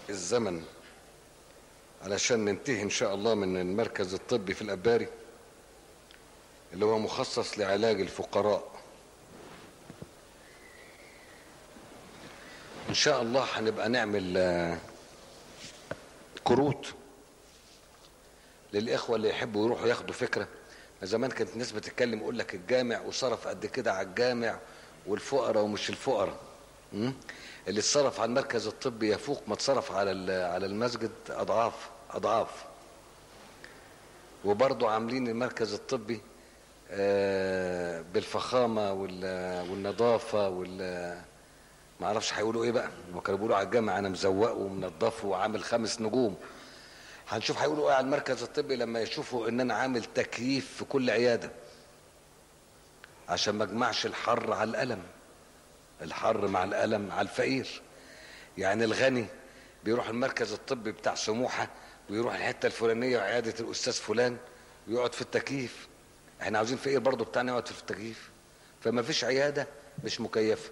الزمن علشان ننتهي ان شاء الله من المركز الطبي في الاباري اللي هو مخصص لعلاج الفقراء ان شاء الله هنبقى نعمل آه، كروت للاخوه اللي يحبوا يروحوا ياخدوا فكره زمان كانت الناس بتتكلم يقول لك الجامع وصرف قد كده على الجامع والفقراء ومش الفقراء م? اللي اتصرف على المركز الطبي يفوق ما اتصرف على ال- على المسجد اضعاف اضعاف وبرضه عاملين المركز الطبي آه، بالفخامه وال- والنظافه وال ما اعرفش هيقولوا ايه بقى ما كانوا بيقولوا على الجامع انا مزوقه ومنضفه وعامل خمس نجوم هنشوف هيقولوا ايه على المركز الطبي لما يشوفوا ان انا عامل تكييف في كل عياده عشان ما اجمعش الحر على الالم الحر مع الالم على الفقير يعني الغني بيروح المركز الطبي بتاع سموحه ويروح الحته الفلانيه وعياده الاستاذ فلان ويقعد في التكييف احنا عاوزين فقير برضه بتاعنا يقعد في التكييف فما فيش عياده مش مكيفه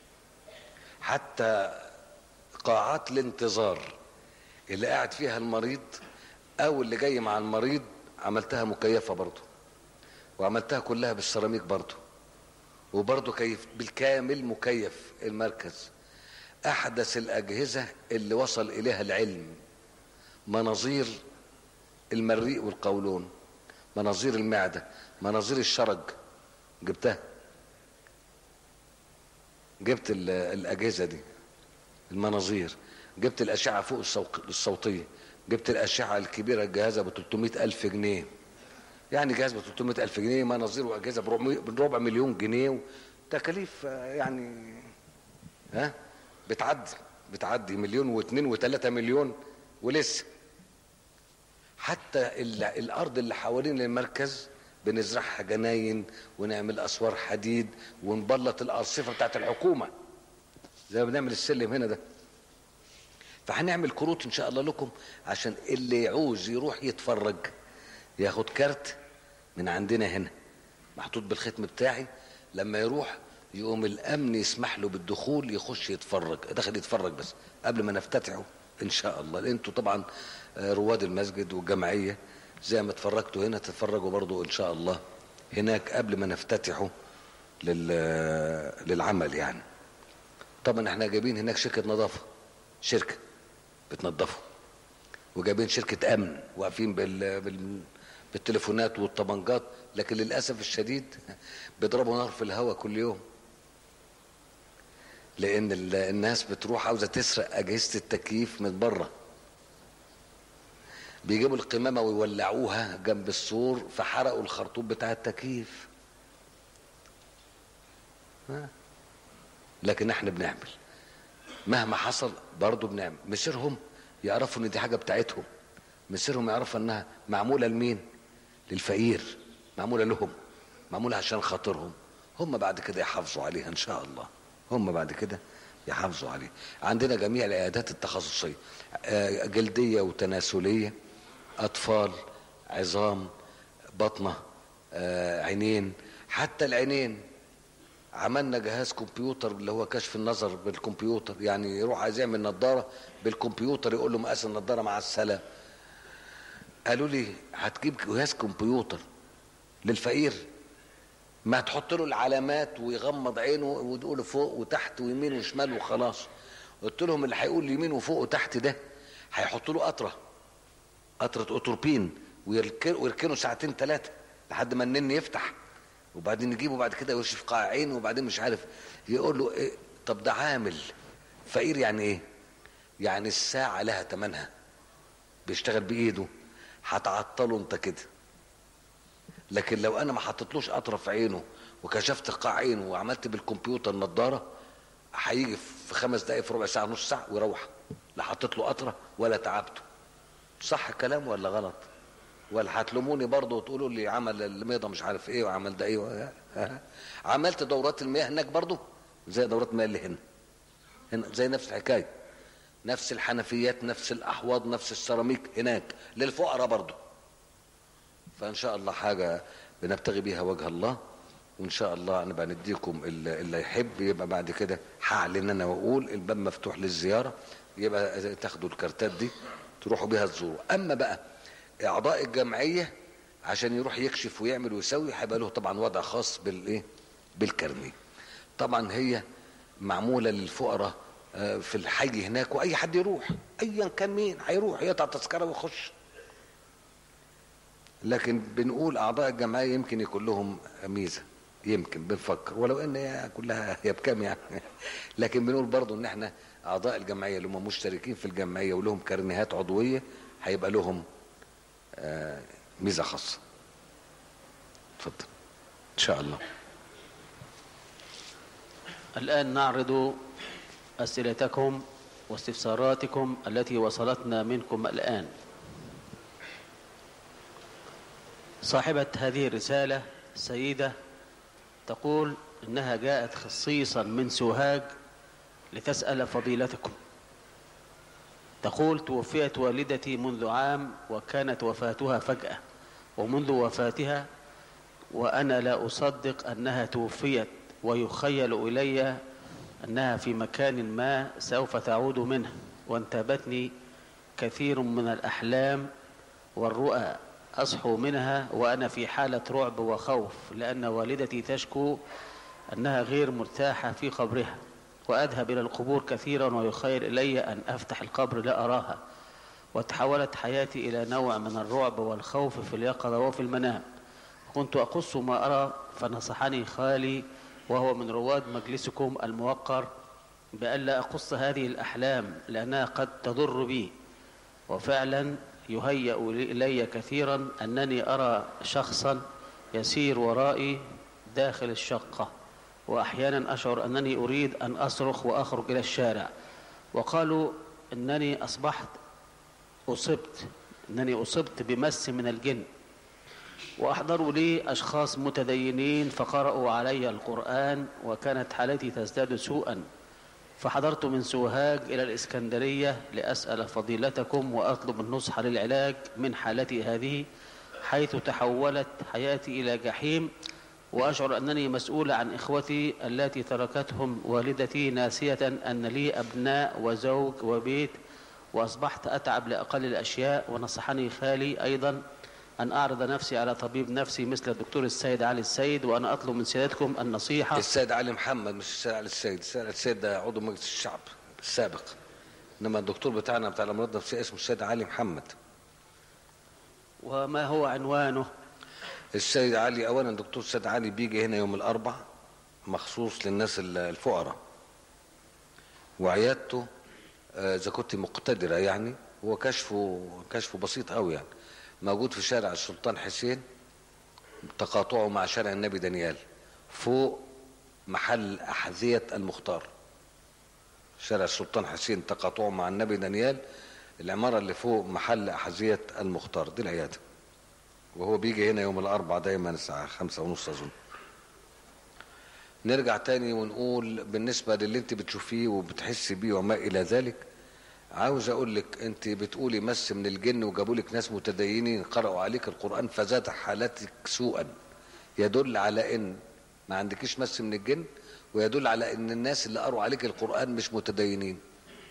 حتى قاعات الانتظار اللي قاعد فيها المريض او اللي جاي مع المريض عملتها مكيفه برضه وعملتها كلها بالسيراميك برضه وبرضه كيف بالكامل مكيف المركز احدث الاجهزه اللي وصل اليها العلم مناظير المريء والقولون مناظير المعده مناظير الشرج جبتها جبت ال- الاجهزه دي المناظير جبت الاشعه فوق الصوق- الصوتيه جبت الاشعه الكبيره الجهازه ب 300 الف جنيه يعني جهاز ب 300 الف جنيه مناظير واجهزه بربع- بربع مليون جنيه تكاليف آه، يعني ها بتعدي بتعدي مليون واثنين وثلاثة مليون ولسه حتى ال- الارض اللي حوالين المركز بنزرعها جناين ونعمل اسوار حديد ونبلط الارصفه بتاعت الحكومه زي ما بنعمل السلم هنا ده فهنعمل كروت ان شاء الله لكم عشان اللي يعوز يروح يتفرج ياخد كارت من عندنا هنا محطوط بالختم بتاعي لما يروح يقوم الامن يسمح له بالدخول يخش يتفرج داخل يتفرج بس قبل ما نفتتحه ان شاء الله لان انتوا طبعا آه، رواد المسجد والجمعيه زي ما اتفرجتوا هنا تتفرجوا برضو ان شاء الله هناك قبل ما نفتتحه لل للعمل يعني طبعا احنا جايبين هناك شركه نظافه شركه بتنظفه وجايبين شركه امن واقفين بال... بال... بالتليفونات والطبنجات لكن للاسف الشديد بيضربوا نار في الهواء كل يوم لان ال- الناس بتروح عاوزه تسرق اجهزه التكييف من بره بيجيبوا القمامه ويولعوها جنب السور فحرقوا الخرطوم بتاع التكييف ها؟ لكن احنا بنعمل مهما حصل برضه بنعمل مصيرهم يعرفوا ان دي حاجه بتاعتهم مصيرهم يعرفوا انها معموله لمين للفقير معموله لهم معموله عشان خاطرهم هم بعد كده يحافظوا عليها ان شاء الله هم بعد كده يحافظوا عليها عندنا جميع العيادات التخصصيه آه، جلديه وتناسليه اطفال عظام بطنه آه، عينين حتى العينين عملنا جهاز كمبيوتر اللي هو كشف النظر بالكمبيوتر يعني يروح عايز يعمل نظاره بالكمبيوتر يقول له مقاس النظاره مع السلام قالوا لي هتجيب جهاز كمبيوتر للفقير ما تحط له العلامات ويغمض عينه وتقول فوق وتحت ويمين وشمال وخلاص قلت لهم اللي هيقول يمين وفوق وتحت ده هيحط له قطره قطره اوتروبين ويركن- ويركنه ساعتين ثلاثه لحد ما النن يفتح وبعدين يجيبه بعد كده يوشف قاع عينه وبعدين مش عارف يقول له إيه طب ده عامل فقير يعني ايه يعني الساعه لها ثمنها بيشتغل بايده هتعطله انت كده لكن لو انا ما حطيتلوش قطره في عينه وكشفت قاع عينه وعملت بالكمبيوتر نضاره هيجي في خمس دقايق في ربع ساعه نص ساعه ويروح لا حطيت له قطره ولا تعبته صح الكلام ولا غلط ولا هتلوموني برضه وتقولوا لي عمل الميضه مش عارف ايه وعمل ده ايه و- عملت دورات المياه هناك برضه زي دورات المياه اللي هنا هنا زي نفس الحكايه نفس الحنفيات نفس الاحواض نفس السيراميك هناك للفقراء برضه فان شاء الله حاجه بنبتغي بيها وجه الله وان شاء الله نبقى نديكم اللي اللي يحب يبقى بعد كده هعلن انا واقول الباب مفتوح للزياره يبقى تاخدوا الكارتات دي تروحوا بيها تزوروا اما بقى اعضاء الجمعيه عشان يروح يكشف ويعمل ويسوي هيبقى له طبعا وضع خاص بالايه بالكارنيه طبعا هي معموله للفقراء آه، في الحي هناك واي حد يروح ايا كان مين هيروح يقطع تذكره ويخش لكن بنقول اعضاء الجمعيه يمكن يكون لهم ميزه يمكن بنفكر ولو ان هي كلها هي بكام يعني لكن بنقول برضو ان احنا اعضاء الجمعيه اللي هم مشتركين في الجمعيه ولهم كارنيهات عضويه هيبقى لهم آه، ميزه خاصه اتفضل ان شاء الله الآن نعرض أسئلتكم واستفساراتكم التي وصلتنا منكم الآن صاحبة هذه الرسالة سيدة تقول إنها جاءت خصيصا من سوهاج لتسأل فضيلتكم تقول توفيت والدتي منذ عام وكانت وفاتها فجأة ومنذ وفاتها وأنا لا أصدق أنها توفيت ويخيل إلي أنها في مكان ما سوف تعود منه وانتابتني كثير من الأحلام والرؤى أصحو منها وأنا في حالة رعب وخوف لأن والدتي تشكو أنها غير مرتاحة في قبرها وأذهب إلى القبور كثيرا ويخيل إلي أن أفتح القبر لا أراها وتحولت حياتي إلى نوع من الرعب والخوف في اليقظة وفي المنام كنت أقص ما أرى فنصحني خالي وهو من رواد مجلسكم الموقر بألا أقص هذه الأحلام لأنها قد تضر بي وفعلا يهيأ إلي كثيرا أنني أرى شخصا يسير ورائي داخل الشقة وأحيانا أشعر أنني أريد أن أصرخ وأخرج إلى الشارع وقالوا أنني أصبحت أصبت أنني أصبت بمس من الجن وأحضروا لي أشخاص متدينين فقرأوا علي القرآن وكانت حالتي تزداد سوءا فحضرت من سوهاج إلى الإسكندرية لأسأل فضيلتكم وأطلب النصح للعلاج من حالتي هذه حيث تحولت حياتي إلى جحيم وأشعر أنني مسؤول عن إخوتي التي تركتهم والدتي ناسية أن لي أبناء وزوج وبيت وأصبحت أتعب لأقل الأشياء ونصحني خالي أيضا أن أعرض نفسي على طبيب نفسي مثل الدكتور السيد علي السيد وأنا أطلب من سيادتكم النصيحة السيد علي محمد مش السيد علي السيد السيد علي السيد ده عضو مجلس الشعب السابق انما الدكتور بتاعنا بتاع الامراض النفسيه اسمه السيد علي محمد وما هو عنوانه السيد علي اولا الدكتور السيد علي بيجي هنا يوم الاربع مخصوص للناس ال- الفقراء وعيادته آه، اذا كنت مقتدره يعني هو كشفه كشفه بسيط قوي يعني موجود في شارع السلطان حسين تقاطعه مع شارع النبي دانيال فوق محل أحذية المختار شارع السلطان حسين تقاطعه مع النبي دانيال العمارة اللي فوق محل أحذية المختار دي العيادة وهو بيجي هنا يوم الأربعاء دايما الساعة خمسة ونص أظن نرجع تاني ونقول بالنسبة للي انت بتشوفيه وبتحسي بيه وما إلى ذلك عاوز اقول لك انت بتقولي مس من الجن وجابوا لك ناس متدينين قرأوا عليك القرآن فزاد حالتك سوءا يدل على ان ما عندكيش مس من الجن ويدل على ان الناس اللي قروا عليك القرآن مش متدينين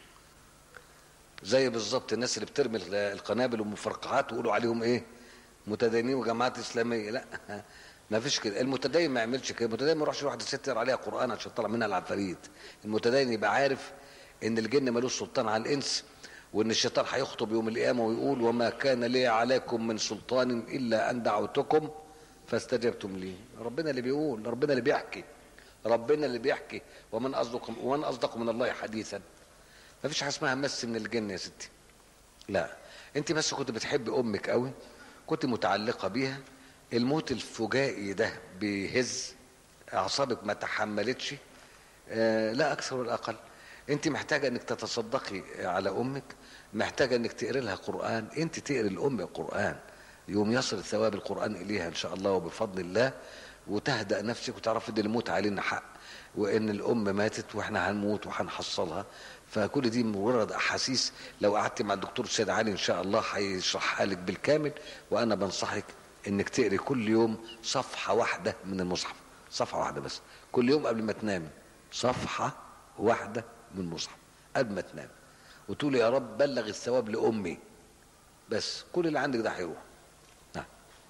زي بالظبط الناس اللي بترمي القنابل والمفرقعات ويقولوا عليهم ايه متدينين وجماعات اسلاميه لا ما فيش كده المتدين ما يعملش كده المتدين ما يروحش واحده ست يقرا عليها قران عشان طلع منها العفاريت المتدين يبقى عارف ان الجن ملوش سلطان على الانس وان الشيطان هيخطب يوم القيامه ويقول وما كان لي عليكم من سلطان الا ان دعوتكم فاستجبتم لي ربنا اللي بيقول ربنا اللي بيحكي ربنا اللي بيحكي ومن اصدق ومن اصدق من الله حديثا ما فيش حاجه اسمها مس من الجن يا ستي لا انت بس كنت بتحبي امك قوي كنت متعلقه بيها الموت الفجائي ده بيهز اعصابك ما تحملتش آه لا اكثر ولا اقل انت محتاجه انك تتصدقي على امك محتاجه انك تقري لها قران انت تقري الام القران يوم يصل ثواب القران اليها ان شاء الله وبفضل الله وتهدأ نفسك وتعرف ان الموت علينا حق وان الام ماتت واحنا هنموت وهنحصلها فكل دي مجرد احاسيس لو قعدت مع الدكتور سيد علي ان شاء الله هيشرحها لك بالكامل وانا بنصحك انك تقري كل يوم صفحه واحده من المصحف صفحة واحدة بس كل يوم قبل ما تنام صفحة واحدة من مصحف قبل ما تنام وتقول يا رب بلغ الثواب لأمي بس كل اللي عندك ده هيروح نعم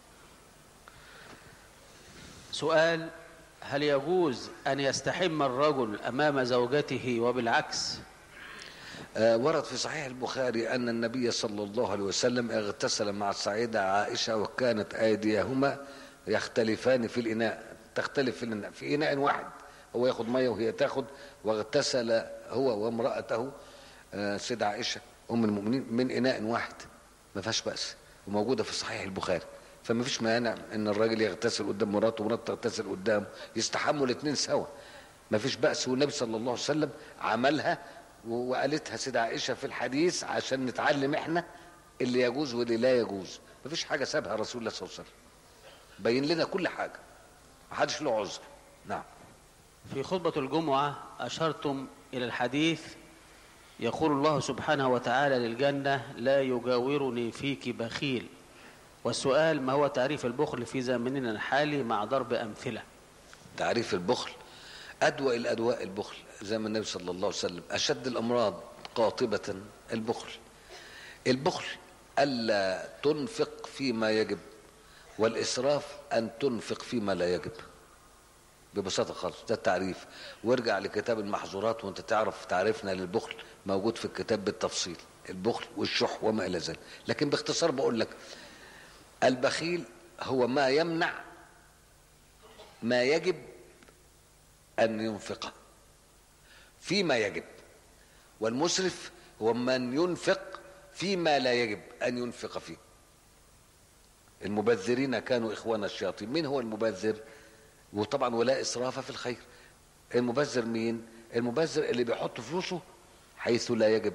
سؤال هل يجوز أن يستحم الرجل أمام زوجته وبالعكس آه، ورد في صحيح البخاري أن النبي صلى الله عليه وسلم اغتسل مع السيدة عائشة وكانت أيديهما يختلفان في الإناء تختلف في الإناء في إناء واحد هو ياخد مية وهي تاخد واغتسل هو وامرأته آه، سيدة عائشة أم المؤمنين من إناء واحد ما فيهاش بأس وموجودة في صحيح البخاري فما فيش مانع ان الراجل يغتسل قدام مراته ومراته تغتسل قدامه يستحموا الاثنين سوا ما فيش بأس والنبي صلى الله عليه وسلم عملها و- وقالتها سيدة عائشة في الحديث عشان نتعلم احنا اللي يجوز واللي لا يجوز ما فيش حاجة سابها رسول الله صلى الله عليه وسلم بين لنا كل حاجة ما حدش له عذر نعم في خطبة الجمعة أشرتم إلى الحديث يقول الله سبحانه وتعالى للجنة لا يجاورني فيك بخيل والسؤال ما هو تعريف البخل في زمننا الحالي مع ضرب أمثلة تعريف البخل أدوى الأدواء البخل زي ما النبي صلى الله عليه وسلم أشد الأمراض قاطبة البخل البخل ألا تنفق فيما يجب والإسراف أن تنفق فيما لا يجب ببساطة خالص ده التعريف وارجع لكتاب المحظورات وانت تعرف تعريفنا للبخل موجود في الكتاب بالتفصيل البخل والشح وما إلى ذلك لكن باختصار بقول لك البخيل هو ما يمنع ما يجب أن ينفقه فيما يجب والمسرف هو من ينفق فيما لا يجب أن ينفق فيه المبذرين كانوا إخوان الشياطين مين هو المبذر وطبعا ولا إسراف في الخير المبذر مين المبذر اللي بيحط فلوسه حيث لا يجب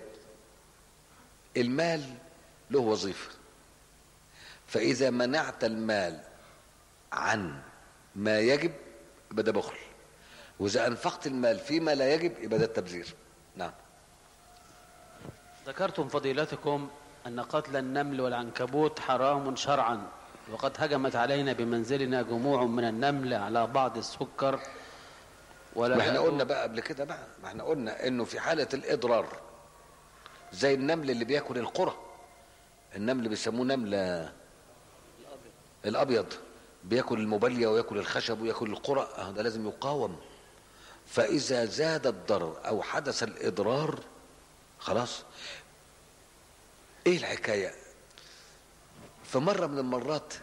المال له وظيفة فإذا منعت المال عن ما يجب يبقى ده بخل وإذا أنفقت المال فيما لا يجب يبقى ده التبذير نعم ذكرتم فضيلتكم أن قتل النمل والعنكبوت حرام شرعا وقد هجمت علينا بمنزلنا جموع من النمل على بعض السكر ولا ما احنا يأتوا- قلنا بقى قبل كده بقى ما احنا قلنا انه في حالة الاضرار زي النمل اللي بياكل القرى النمل بيسموه نمل الابيض بياكل المبليه وياكل الخشب وياكل القرى اه ده لازم يقاوم فاذا زاد الضرر او حدث الاضرار خلاص ايه الحكايه في مره من المرات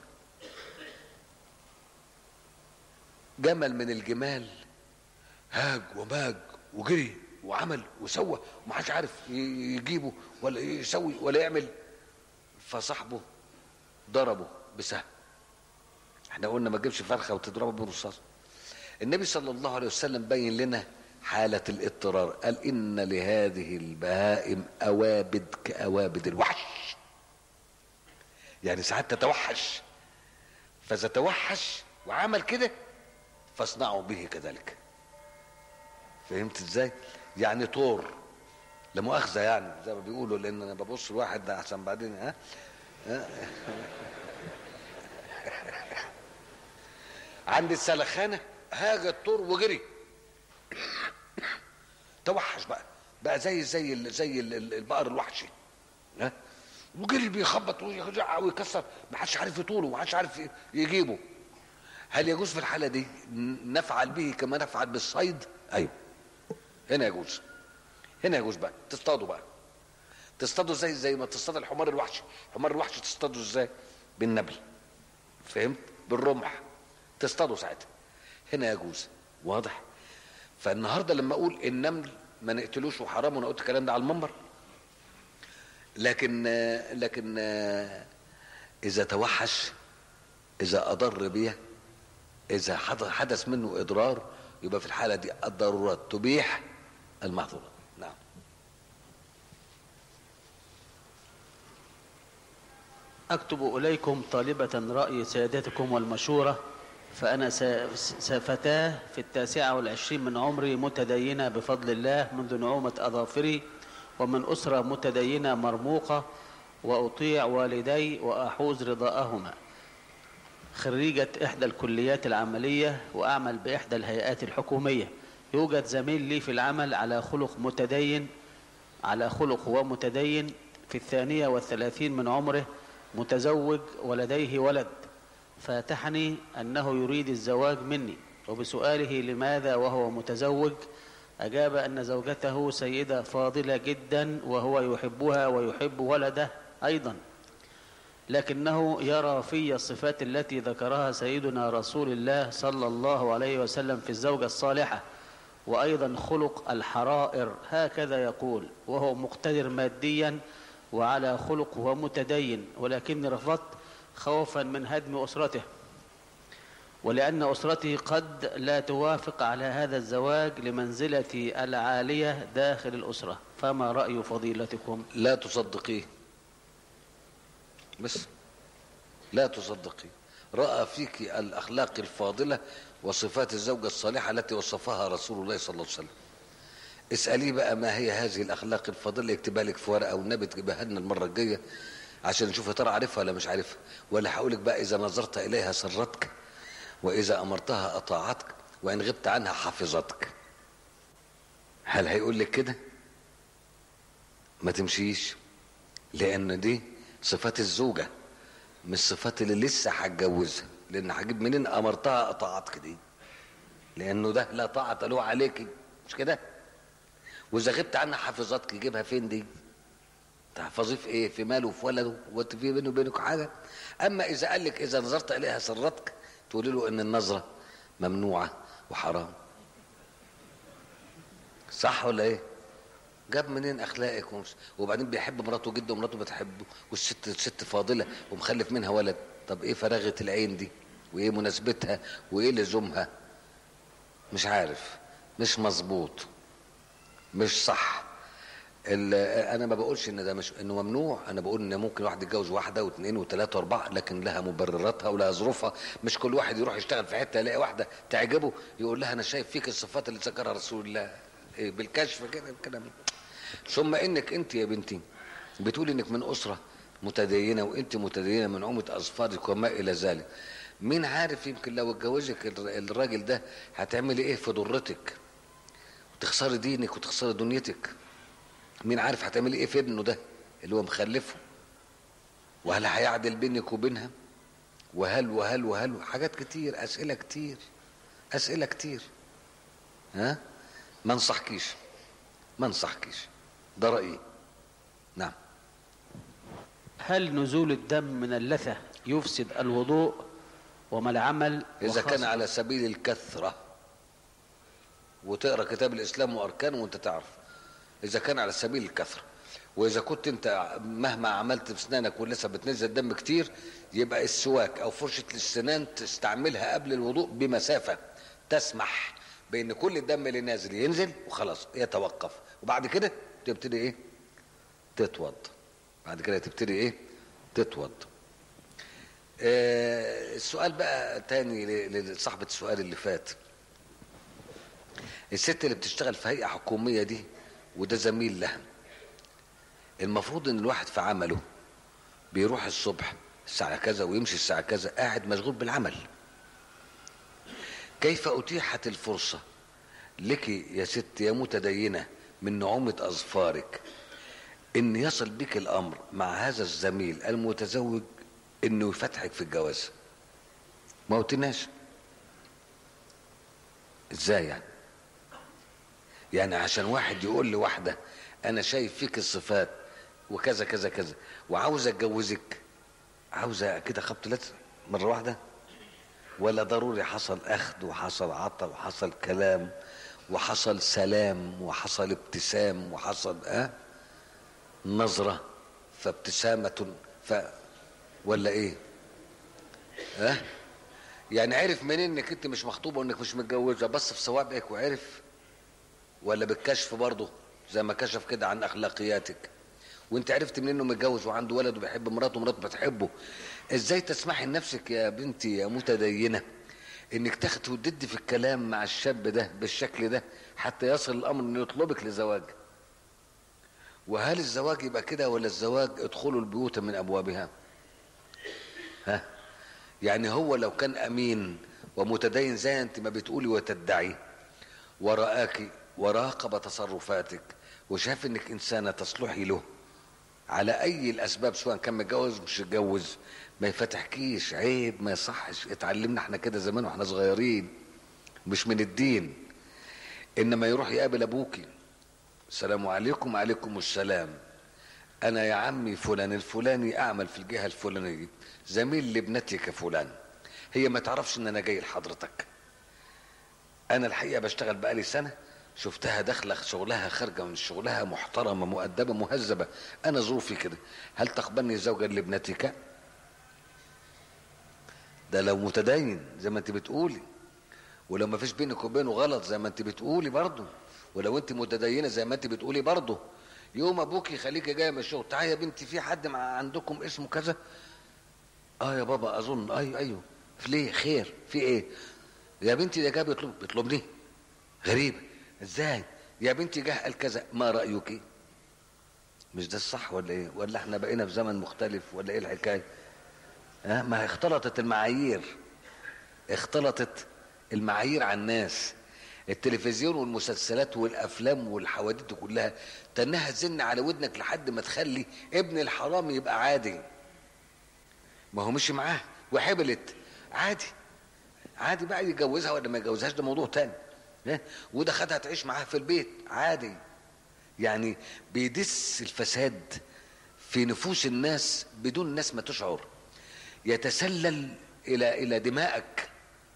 جمل من الجمال هاج وماج وجري وعمل وسوى وما حدش عارف ي- يجيبه ولا يسوي ولا يعمل فصاحبه ضربه بسهم احنا قلنا ما تجيبش فرخه وتضربه برصاص النبي صلى الله عليه وسلم بين لنا حالة الاضطرار قال إن لهذه البهائم أوابد كأوابد الوحش يعني ساعات تتوحش فإذا توحش وعمل كده فاصنعوا به كذلك فهمت ازاي يعني طور لا مؤاخذه يعني زي ما بيقولوا لان انا ببص لواحد ده احسن بعدين ها, ها؟ عند السلخانه هاج الطور وجري توحش بقى بقى زي زي ال- زي ال- ال- البقر الوحشي ها وجري بيخبط ويرجع ويكسر ما حدش عارف يطوله ما حدش عارف ي- يجيبه هل يجوز في الحاله دي ن- نفعل به كما نفعل بالصيد ايوه هنا يجوز هنا يجوز بقى تصطادوا بقى تصطادوا زي زي ما تصطاد الحمار الوحشي الحمار الوحشي تصطادوا ازاي بالنبل فهمت بالرمح تصطادوا ساعتها هنا يجوز واضح فالنهارده لما اقول النمل ما نقتلوش وحرام وانا قلت الكلام ده على المنبر لكن لكن اذا توحش اذا اضر بيه اذا حد- حدث منه اضرار يبقى في الحاله دي الضرورات تبيح المحظورات نعم أكتب إليكم طالبة رأي سيادتكم والمشورة فأنا س- س- فتاة في التاسعة والعشرين من عمري متدينة بفضل الله منذ نعومة أظافري ومن أسرة متدينة مرموقة وأطيع والدي وأحوز رضاءهما خريجة إحدى الكليات العملية وأعمل بإحدى الهيئات الحكومية يوجد زميل لي في العمل على خلق متدين على خلق ومتدين في الثانية والثلاثين من عمره متزوج ولديه ولد فاتحني أنه يريد الزواج مني وبسؤاله لماذا وهو متزوج أجاب أن زوجته سيدة فاضلة جدا وهو يحبها ويحب ولده أيضا لكنه يرى في الصفات التي ذكرها سيدنا رسول الله صلى الله عليه وسلم في الزوجة الصالحة وأيضا خلق الحرائر هكذا يقول وهو مقتدر ماديا وعلى خلق ومتدين ولكني رفضت خوفا من هدم أسرته ولأن أسرته قد لا توافق على هذا الزواج لمنزلتي العالية داخل الأسرة فما رأي فضيلتكم لا تصدقيه بس لا تصدقيه رأى فيك الأخلاق الفاضلة وصفات الزوجة الصالحة التي وصفها رسول الله صلى الله عليه وسلم اسأليه بقى ما هي هذه الأخلاق الفاضلة يكتبها لك في ورقة والنبي تجيبها لنا المرة الجاية عشان نشوف يا ترى عارفها ولا مش عارفها ولا هقول لك بقى إذا نظرت إليها سرتك وإذا أمرتها أطاعتك وإن غبت عنها حفظتك هل هيقول لك كده ما تمشيش لأن دي صفات الزوجة مش صفات اللي لسه هتجوزها لأن هجيب منين أمرتها أطاعتك دي لأنه ده لا طاعة له عليك مش كده وإذا غبت عنها حفظتك يجيبها فين دي تحفظيه في ايه في ماله وفي ولده وانت في بينه وبينك حاجه اما اذا قال لك اذا نظرت اليها سرتك تقول له ان النظره ممنوعه وحرام صح ولا ايه جاب منين اخلاقك ومش وبعدين بيحب مراته جدا ومراته بتحبه والست ست فاضله ومخلف منها ولد طب ايه فراغه العين دي وايه مناسبتها وايه لزومها مش عارف مش مظبوط مش صح انا ما بقولش ان ده مش انه ممنوع انا بقول ان ممكن واحد يتجوز واحده واثنين وثلاثه واربعه لكن لها مبرراتها ولها ظروفها مش كل واحد يروح يشتغل في حته يلاقي واحده تعجبه يقول لها انا شايف فيك الصفات اللي ذكرها رسول الله إيه بالكشف كده الكلام ثم انك انت يا بنتي بتقولي انك من اسره متدينه وانت متدينه من عمه اظفارك وما الى ذلك مين عارف يمكن لو اتجوزك الراجل ده هتعملي ايه في ضرتك وتخسري دينك وتخسري دنيتك مين عارف هتعملي ايه في ابنه ده اللي هو مخلفه وهل هيعدل بينك وبينها وهل وهل وهل حاجات كتير اسئله كتير اسئله كتير ها ما انصحكيش ما انصحكيش ده رايي نعم هل نزول الدم من اللثة يفسد الوضوء وما العمل اذا كان وخاصة- على سبيل الكثره وتقرا كتاب الاسلام واركانه وانت تعرف اذا كان على سبيل الكثره واذا كنت انت مهما عملت بسنانك ولسه بتنزل دم كتير يبقى السواك او فرشه السنان تستعملها قبل الوضوء بمسافه تسمح بان كل الدم اللي نازل ينزل وخلاص يتوقف وبعد كده تبتدي ايه تتوض بعد كده تبتدي ايه تتوض آه السؤال بقى تاني ل- لصاحبة السؤال اللي فات الست اللي بتشتغل في هيئة حكومية دي وده زميل لها المفروض ان الواحد في عمله بيروح الصبح الساعة كذا ويمشي الساعة كذا قاعد مشغول بالعمل كيف أتيحت الفرصة لك يا ست يا متدينة من نعومة أظفارك إن يصل بك الأمر مع هذا الزميل المتزوج إنه يفتحك في الجواز ما قلتناش إزاي يعني يعني عشان واحد يقول لواحدة أنا شايف فيك الصفات وكذا كذا كذا وعاوز أتجوزك عاوزة كده خبط لزق مرة واحدة ولا ضروري حصل أخذ وحصل عطا وحصل كلام وحصل سلام وحصل ابتسام وحصل أه نظرة فابتسامة ف ولا إيه؟ ها؟ أه؟ يعني عرف منين انك انت مش مخطوبه وانك مش متجوزه بس في صوابعك وعرف ولا بالكشف برضه زي ما كشف كده عن اخلاقياتك وانت عرفت منين انه متجوز وعنده ولد وبيحب مراته ومراته بتحبه ازاي تسمحي لنفسك يا بنتي يا متدينه انك تاخدي وتدي في الكلام مع الشاب ده بالشكل ده حتى يصل الامر انه يطلبك لزواج وهل الزواج يبقى كده ولا الزواج ادخلوا البيوت من ابوابها ها يعني هو لو كان امين ومتدين زي انت ما بتقولي وتدعي ورآك وراقب تصرفاتك وشاف انك انسانه تصلحي له على اي الاسباب سواء كان متجوز مش متجوز ما يفتحكيش عيب ما يصحش اتعلمنا احنا كده زمان واحنا صغيرين مش من الدين انما يروح يقابل ابوكي السلام عليكم وعليكم السلام انا يا عمي فلان الفلاني اعمل في الجهه الفلانيه زميل لابنتك فلان هي ما تعرفش ان انا جاي لحضرتك انا الحقيقه بشتغل بقالي سنه شفتها داخله شغلها خارجه من شغلها محترمه مؤدبه مهذبه انا ظروفي كده هل تقبلني زوجا لابنتك ده لو متدين زي ما انت بتقولي ولو ما فيش بينك وبينه غلط زي ما انت بتقولي برضه ولو انت متدينه زي ما انت بتقولي برضه يوم ابوك يخليك جايه من الشغل تعالى يا بنتي في حد مع عندكم اسمه كذا اه يا بابا اظن ايوه ايوه في ليه خير في ايه يا بنتي ده جه بيطلب بيطلبني غريبه ازاي يا بنتي جه قال كذا ما رايك مش ده الصح ولا ايه ولا احنا بقينا في زمن مختلف ولا ايه الحكايه ها ما اختلطت المعايير اختلطت المعايير على الناس التلفزيون والمسلسلات والافلام والحواديت كلها تنها تزن على ودنك لحد ما تخلي ابن الحرام يبقى عادي ما هو مشي معاه وحبلت عادي عادي بقى يتجوزها ولا ما يتجوزهاش ده موضوع تاني ها؟ وده خدها تعيش معاه في البيت عادي يعني بيدس الفساد في نفوس الناس بدون الناس ما تشعر يتسلل الى الى دمائك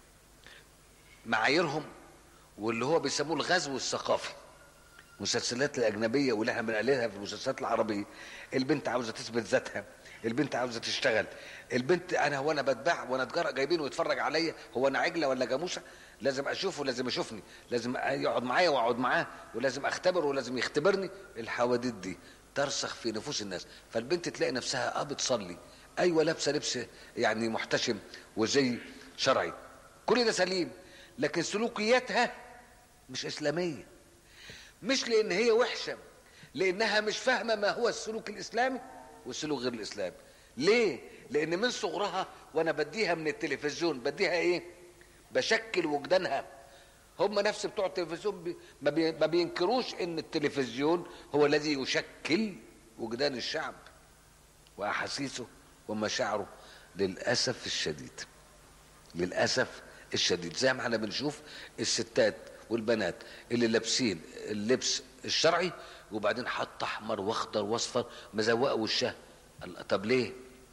معاييرهم واللي هو بيسموه الغزو الثقافي المسلسلات الاجنبيه واللي احنا بنقلدها في المسلسلات العربيه البنت عاوزه تثبت ذاتها البنت عاوزه تشتغل البنت انا وانا بتباع وانا تجاره جايبينه يتفرج عليا هو انا عجله ولا جاموسه لازم اشوفه لازم يشوفني لازم يقعد معايا واقعد معاه ولازم اختبره ولازم يختبرني الحواديت دي ترسخ في نفوس الناس فالبنت تلاقي نفسها اه بتصلي ايوه لابسه لبس يعني محتشم وزي شرعي كل ده سليم لكن سلوكياتها مش اسلاميه مش لان هي وحشه لانها مش فاهمه ما هو السلوك الاسلامي والسلوك غير الاسلامي ليه لان من صغرها وانا بديها من التلفزيون بديها ايه بشكل وجدانها هم نفس بتوع التلفزيون بي ما, بي ما بينكروش ان التلفزيون هو الذي يشكل وجدان الشعب واحاسيسه ومشاعره للاسف الشديد للاسف الشديد زي ما احنا بنشوف الستات والبنات اللي لابسين اللبس الشرعي وبعدين حط احمر واخضر واصفر مزوقه وشها طب ليه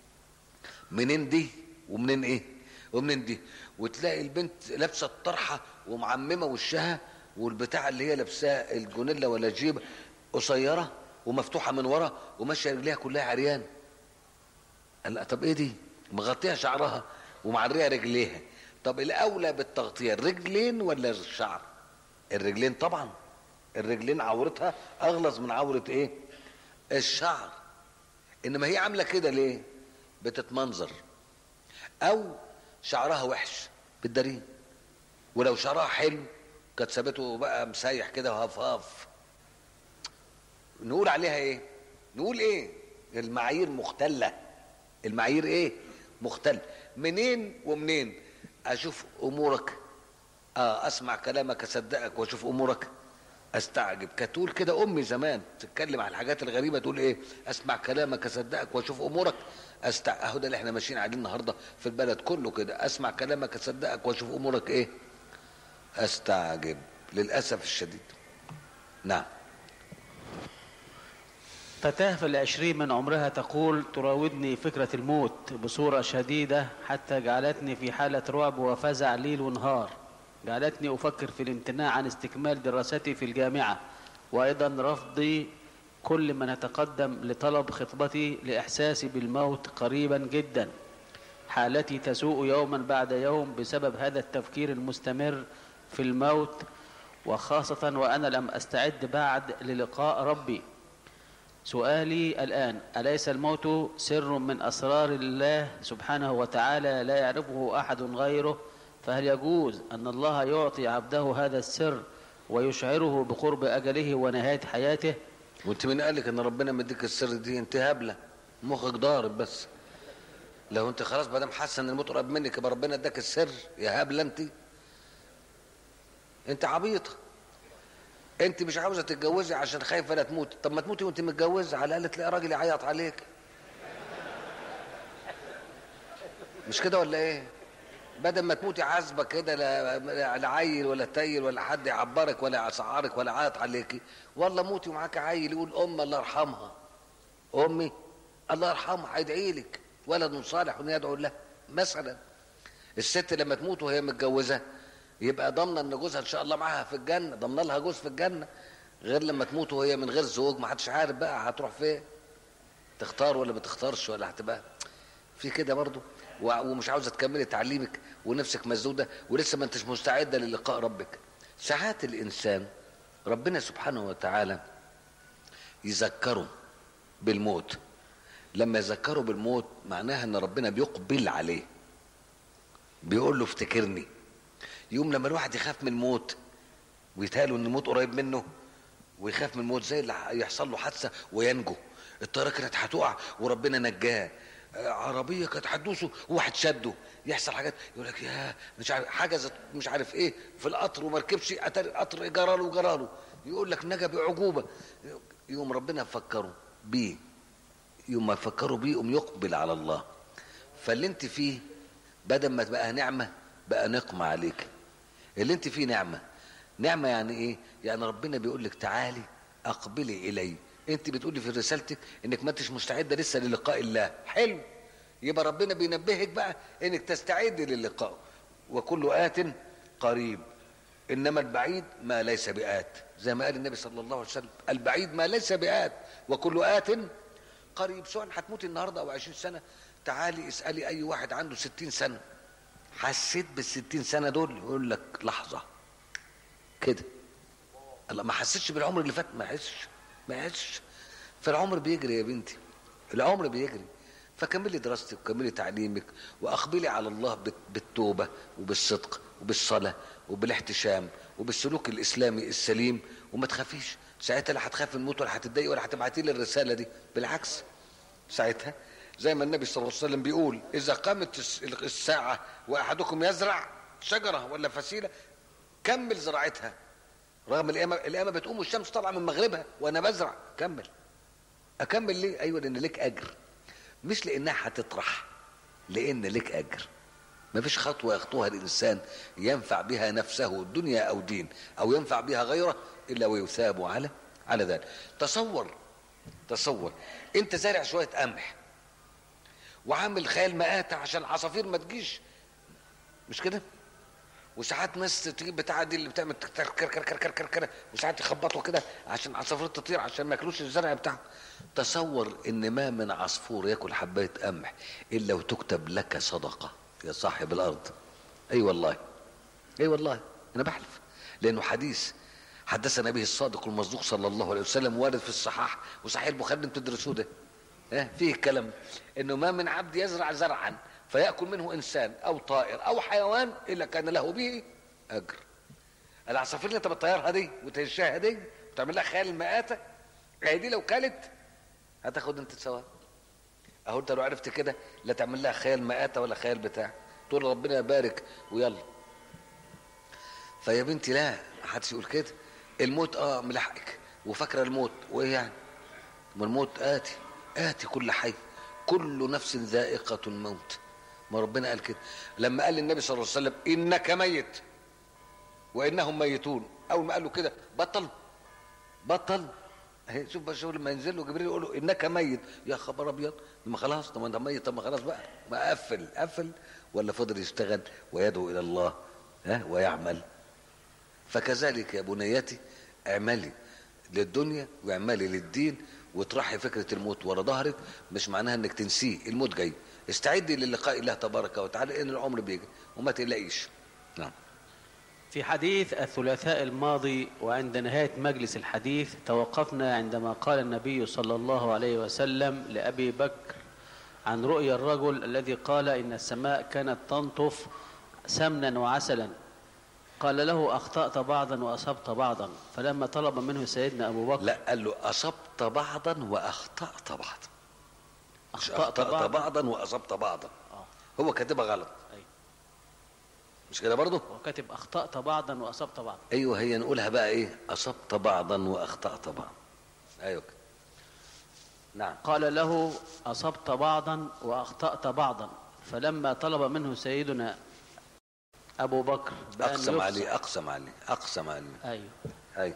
منين دي ومنين ايه ومنين دي وتلاقي البنت لابسه الطرحه ومعممه وشها والبتاع اللي هي لابساه الجونيلا ولا جيب قصيره ومفتوحه من ورا وماشيه رجليها كلها عريان قال طب ايه دي مغطيه شعرها ومعريه رجليها طب الاولى بالتغطيه الرجلين ولا الشعر الرجلين طبعا الرجلين عورتها اغلظ من عوره ايه الشعر انما هي عامله كده ليه بتتمنظر او شعرها وحش بالدارين ولو شعرها حلو كانت سابته بقى مسيح كده وهفهف نقول عليها ايه نقول ايه المعايير مختله المعايير ايه مختل منين ومنين اشوف امورك اه اسمع كلامك اصدقك واشوف امورك استعجب كانت تقول كده امي زمان تتكلم على الحاجات الغريبه تقول ايه اسمع كلامك اصدقك واشوف امورك استع اهو ده اللي احنا ماشيين عليه النهارده في البلد كله كده اسمع كلامك اصدقك واشوف امورك ايه استعجب للاسف الشديد نعم فتاة في العشرين من عمرها تقول تراودني فكرة الموت بصورة شديدة حتى جعلتني في حالة رعب وفزع ليل ونهار جعلتني أفكر في الامتناع عن استكمال دراستي في الجامعة وأيضا رفضي كل من يتقدم لطلب خطبتي لإحساسي بالموت قريبا جدا حالتي تسوء يوما بعد يوم بسبب هذا التفكير المستمر في الموت وخاصة وأنا لم أستعد بعد للقاء ربي سؤالي الآن أليس الموت سر من أسرار الله سبحانه وتعالى لا يعرفه أحد غيره فهل يجوز أن الله يعطي عبده هذا السر ويشعره بقرب أجله ونهاية حياته وانت مين قال لك ان ربنا مديك السر دي انت هبله مخك ضارب بس لو انت خلاص ما دام حاسه ان الموت قريب منك يبقى ربنا اداك السر يا هبله انت انت عبيطه انت مش عاوزه تتجوزي عشان خايفه لا تموت طب ما تموتي وانت متجوزه على الاقل تلاقي راجل يعيط عليك مش كده ولا ايه بدل ما تموتي عازبه كده لا لا عيل ولا تيل ولا حد يعبرك ولا يسعرك ولا يعيط عليكي والله موتي ومعاك عيل يقول ام الله يرحمها امي الله يرحمها هيدعي لك ولد صالح يدعو له مثلا الست لما تموت وهي متجوزه يبقى ضامنه ان جوزها ان شاء الله معاها في الجنه ضامنه لها جوز في الجنه غير لما تموت وهي من غير زوج ما حدش عارف بقى هتروح فين تختار ولا ما تختارش ولا هتبقى في كده برضو و- ومش عاوزه تكملي تعليمك ونفسك مسدوده ولسه ما انتش مستعده للقاء ربك ساعات الانسان ربنا سبحانه وتعالى يذكره بالموت لما يذكره بالموت معناها ان ربنا بيقبل عليه بيقول له افتكرني يوم لما الواحد يخاف من الموت ويتهيأله ان الموت قريب منه ويخاف من الموت زي اللي يحصل له حادثه وينجو الطياره كانت هتقع وربنا نجاه آه، عربيه كانت هتدوسه وواحد شده يحصل حاجات يقول لك يا مش عارف حجزت مش عارف ايه في القطر وما ركبش أتاري القطر جراله وجراله يقول لك نجا بعجوبه يوم ربنا يفكره بيه يوم ما يفكروا بيه يقوم يقبل على الله فاللي انت فيه بدل ما تبقى نعمه بقى نقمه عليك اللي انت فيه نعمه نعمه يعني ايه يعني ربنا بيقول لك تعالي اقبلي الي انت بتقولي في رسالتك انك ما انتش مستعده لسه للقاء الله حلو يبقى ربنا بينبهك بقى انك تستعدي للقاء وكل ات قريب انما البعيد ما ليس بآت زي ما قال النبي صلى الله عليه وسلم البعيد ما ليس بآت وكل آت قريب سواء هتموتي النهارده او 20 سنه تعالي اسالي اي واحد عنده 60 سنه حسيت بال 60 سنه دول يقول لك لحظه كده الله ما حسيتش بالعمر اللي فات ما يحسش ما يحسش فالعمر بيجري يا بنتي العمر بيجري فكملي دراستك وكملي تعليمك واقبلي على الله بت- بالتوبه وبالصدق وبالصلاه وبالاحتشام وبالسلوك الاسلامي السليم وما تخافيش ساعتها لا هتخافي من الموت ولا هتتضايقي ولا هتبعتي لي الرساله دي بالعكس ساعتها زي ما النبي صلى الله عليه وسلم بيقول اذا قامت الس- الساعه واحدكم يزرع شجره ولا فسيله كمل زراعتها رغم القيامه القيامه بتقوم والشمس طالعه من مغربها وانا بزرع كمل اكمل ليه ايوه لان لك اجر مش لانها هتطرح لان لك اجر ما فيش خطوه يخطوها الانسان ينفع بها نفسه دنيا او دين او ينفع بها غيره الا ويثاب على على ذلك تصور تصور انت زارع شويه قمح وعامل خيال مآتة عشان العصافير ما تجيش مش كده وساعات ناس تجيب بتاع دي اللي بتعمل كر كر كر كر كر كر كر وساعات يخبطوا كده عشان العصافير تطير عشان ما ياكلوش الزرع بتاعه تصور ان ما من عصفور ياكل حبايه قمح الا وتكتب لك صدقه يا صاحب الارض اي أيوة والله اي أيوة والله انا بحلف لانه حديث حدثنا به الصادق المصدوق صلى الله عليه وسلم وارد في الصحاح وصحيح البخاري انتوا تدرسوه ده اه فيه الكلام انه ما من عبد يزرع زرعا فيأكل منه إنسان أو طائر أو حيوان إلا كان له به أجر العصافير اللي أنت بتطيرها دي وتهشها دي وتعمل لها خيال المآتة هي دي لو كلت هتاخد أنت ثواب أهو أنت لو عرفت كده لا تعمل لها خيال مآتة ولا خيال بتاع تقول ربنا يبارك ويلا فيا بنتي لا محدش يقول كده الموت اه ملحقك وفاكره الموت وايه يعني ما الموت آتي آتي كل حي كل نفس ذائقة الموت ما ربنا قال كده لما قال للنبي صلى الله عليه وسلم إنك ميت وإنهم ميتون أول ما قال له كده بطل بطل اهي شوف بقى شغل لما ينزل له جبريل يقول له انك ميت يا خبر ابيض ما خلاص طب ما انت ميت طب ما خلاص بقى ما قفل قفل ولا فضل يشتغل ويدعو الى الله ها ويعمل فكذلك يا بنيتي اعملي للدنيا واعملي للدين وترحي فكرة الموت ورا ظهرك مش معناها انك تنسيه الموت جاي استعدي للقاء الله تبارك وتعالى ان العمر بيجي وما تقلقيش نعم في حديث الثلاثاء الماضي وعند نهاية مجلس الحديث توقفنا عندما قال النبي صلى الله عليه وسلم لأبي بكر عن رؤيا الرجل الذي قال إن السماء كانت تنطف سمنا وعسلا قال له أخطأت بعضا وأصبت بعضا فلما طلب منه سيدنا أبو بكر لا قال له اصبت بعضا واخطأت بعضا مش أخطأت اخطأت بعضا بعضا واصبت بعضا هو كاتبها غلط أيوة. مش كده برضه وكاتب أخطأت بعضا وأصبت بعضا ايوه هي نقولها بقى ايه اصبت بعضا واخطات بعضا ايوه كده. نعم قال له أصبت بعضا وأخطأت بعضا فلما طلب منه سيدنا أبو بكر بأن اقسم يفصل- عليه اقسم عليه اقسم عليه أيوه ايوه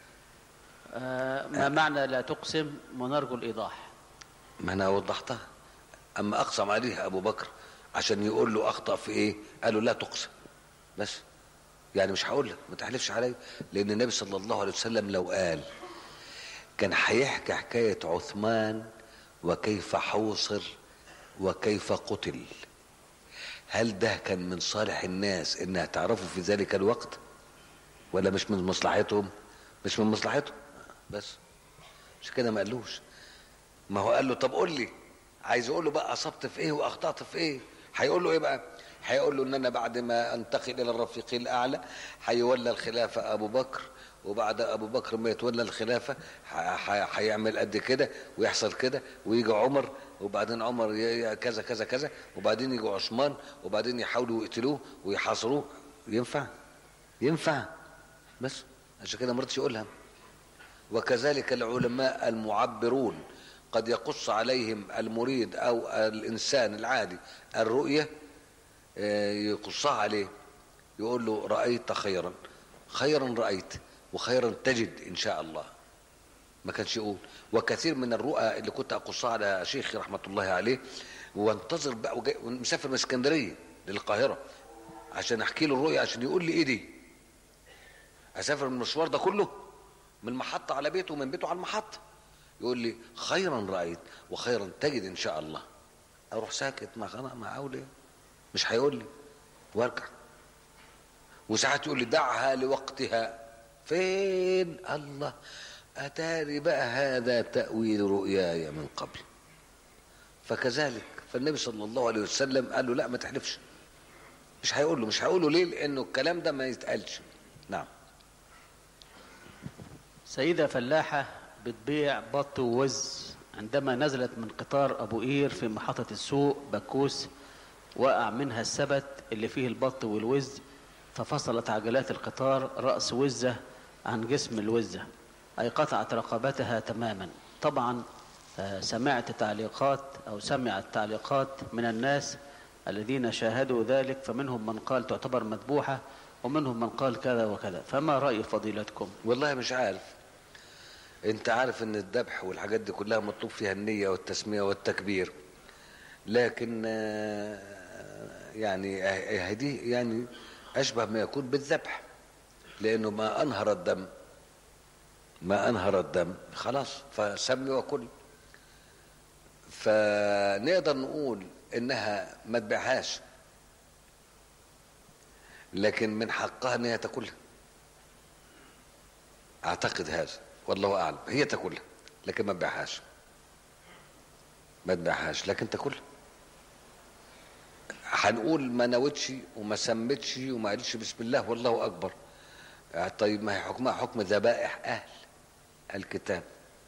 آه ما معنى لا تقسم ونرجو الإيضاح ما انا وضحتها اما اقسم عليه ابو بكر عشان يقول له اخطا في ايه قالوا لا تقسم بس يعني مش هقول لك ما تحلفش عليا لان النبي صلى الله عليه وسلم لو قال كان هيحكي حكايه عثمان وكيف حوصر وكيف قتل هل ده كان من صالح الناس انها تعرفوا في ذلك الوقت ولا مش من مصلحتهم مش من مصلحتهم بس مش كده ما قالوش ما هو قال له طب قول لي عايز يقول له بقى اصبت في ايه واخطات في ايه هيقول له ايه بقى هيقول له ان انا بعد ما انتقل الى الرفيق الاعلى هيولى الخلافه ابو بكر وبعد ابو بكر ما يتولى الخلافه ح- ح- هيعمل قد كده ويحصل كده ويجي عمر وبعدين عمر ي- ي- كذا كذا كذا وبعدين يجي عثمان وبعدين يحاولوا يقتلوه ويحاصروه ينفع ينفع بس عشان كده ما رضيتش يقولها وكذلك العلماء المعبرون قد يقص عليهم المريد او الانسان العادي الرؤيه آه، يقصها عليه يقول له رايت خيرا خيرا رايت وخيرا تجد ان شاء الله ما كانش يقول وكثير من الرؤى اللي كنت اقصها على شيخي رحمه الله عليه وانتظر بقى وجاي مسافر من اسكندريه للقاهره عشان احكي له الرؤيا عشان يقول لي ايه دي اسافر من المشوار ده كله من المحطه على بيته ومن بيته على المحطه يقول لي خيرا رايت وخيرا تجد ان شاء الله اروح ساكت ما خلاص ما اقول ايه مش هيقول لي وارجع وساعات يقول لي دعها لوقتها فين الله اتاري بقى هذا تاويل رؤياي من قبل فكذلك فالنبي صلى الله عليه وسلم قال له لا ما تحلفش مش هيقول له مش هيقول له ليه لانه الكلام ده ما يتقالش نعم سيدة فلاحة بتبيع بط ووز عندما نزلت من قطار أبو قير في محطة السوق بكوس وقع منها السبت اللي فيه البط والوز ففصلت عجلات القطار رأس وزة عن جسم الوزة أي قطعت رقبتها تماما طبعا آه، سمعت تعليقات أو سمعت تعليقات من الناس الذين شاهدوا ذلك فمنهم من قال تعتبر مذبوحة ومنهم من قال كذا وكذا فما رأي فضيلتكم والله مش عارف انت عارف ان الذبح والحاجات دي كلها مطلوب فيها النية والتسمية والتكبير لكن آه، يعني آه، دي يعني اشبه ما يكون بالذبح لانه ما انهر الدم ما انهر الدم خلاص فسمي وكل فنقدر نقول انها ما تبيعهاش لكن من حقها ان هي تاكلها اعتقد هذا والله اعلم هي تاكلها لكن ما تبيعهاش ما تبيعهاش لكن تاكلها هنقول ما نوتش وما سمتش وما قالتش بسم الله والله اكبر آه، طيب ما هي حكمها حكم ذبائح اهل الكتاب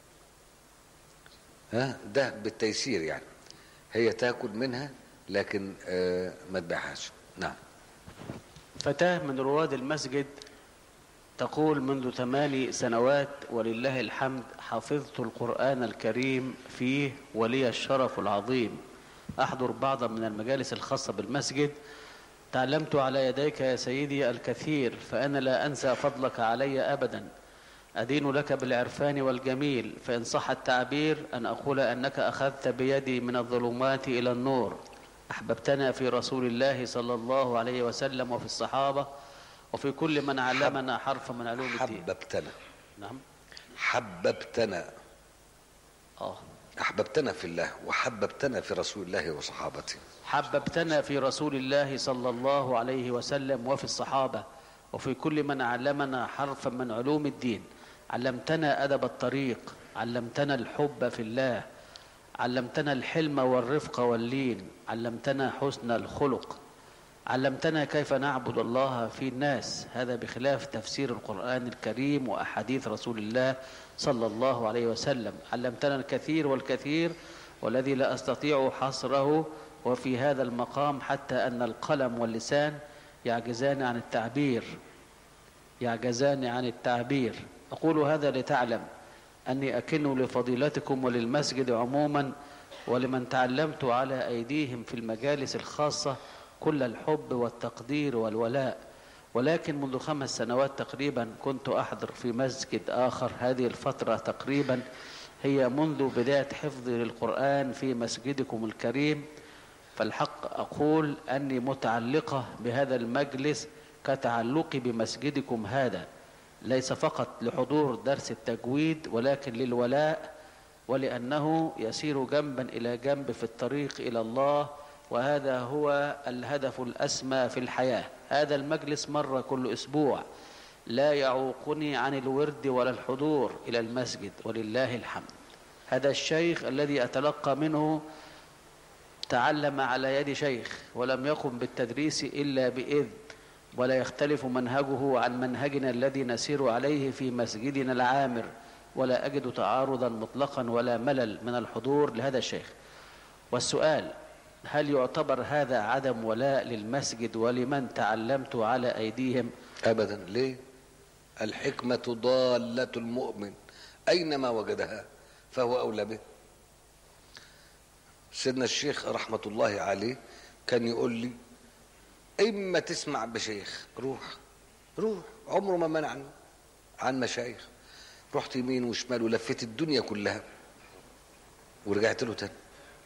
ها ده بالتيسير يعني هي تاكل منها لكن آه ما تبيعهاش نعم فتاة من رواد المسجد تقول منذ ثماني سنوات ولله الحمد حفظت القرآن الكريم فيه ولي الشرف العظيم أحضر بعضا من المجالس الخاصة بالمسجد تعلمت على يديك يا سيدي الكثير فأنا لا أنسى فضلك علي أبدا أدين لك بالعرفان والجميل فإن صح التعبير أن أقول أنك أخذت بيدي من الظلمات إلى النور أحببتنا في رسول الله صلى الله عليه وسلم وفي الصحابة وفي كل من علمنا حرفا من علوم الدين حببتنا نعم حببتنا آه احببتنا في الله وحببتنا في رسول الله وصحابته حببتنا في رسول الله صلى الله عليه وسلم وفي الصحابة وفي كل من علمنا حرفا من علوم الدين علمتنا أدب الطريق علمتنا الحب في الله علمتنا الحلم والرفق واللين علمتنا حسن الخلق علمتنا كيف نعبد الله في الناس هذا بخلاف تفسير القرآن الكريم وأحاديث رسول الله صلى الله عليه وسلم علمتنا الكثير والكثير والذي لا أستطيع حصره وفي هذا المقام حتى أن القلم واللسان يعجزان عن التعبير يعجزان عن التعبير أقول هذا لتعلم أني أكن لفضيلتكم وللمسجد عموما ولمن تعلمت على أيديهم في المجالس الخاصة كل الحب والتقدير والولاء ولكن منذ خمس سنوات تقريبا كنت أحضر في مسجد آخر هذه الفترة تقريبا هي منذ بداية حفظي للقرآن في مسجدكم الكريم فالحق أقول أني متعلقة بهذا المجلس كتعلقي بمسجدكم هذا ليس فقط لحضور درس التجويد ولكن للولاء ولأنه يسير جنبا إلى جنب في الطريق إلى الله وهذا هو الهدف الأسمى في الحياة هذا المجلس مرة كل أسبوع لا يعوقني عن الورد ولا الحضور إلى المسجد ولله الحمد هذا الشيخ الذي أتلقى منه تعلم على يد شيخ ولم يقم بالتدريس إلا بإذن ولا يختلف منهجه عن منهجنا الذي نسير عليه في مسجدنا العامر ولا أجد تعارضا مطلقا ولا ملل من الحضور لهذا الشيخ والسؤال هل يعتبر هذا عدم ولاء للمسجد ولمن تعلمت على أيديهم ابدا ليه الحكمه ضاله المؤمن اينما وجدها فهو اولى به سيدنا الشيخ رحمه الله عليه كان يقول لي اما تسمع بشيخ روح روح عمره ما منعني عن مشايخ رحت يمين وشمال ولفيت الدنيا كلها ورجعت له تاني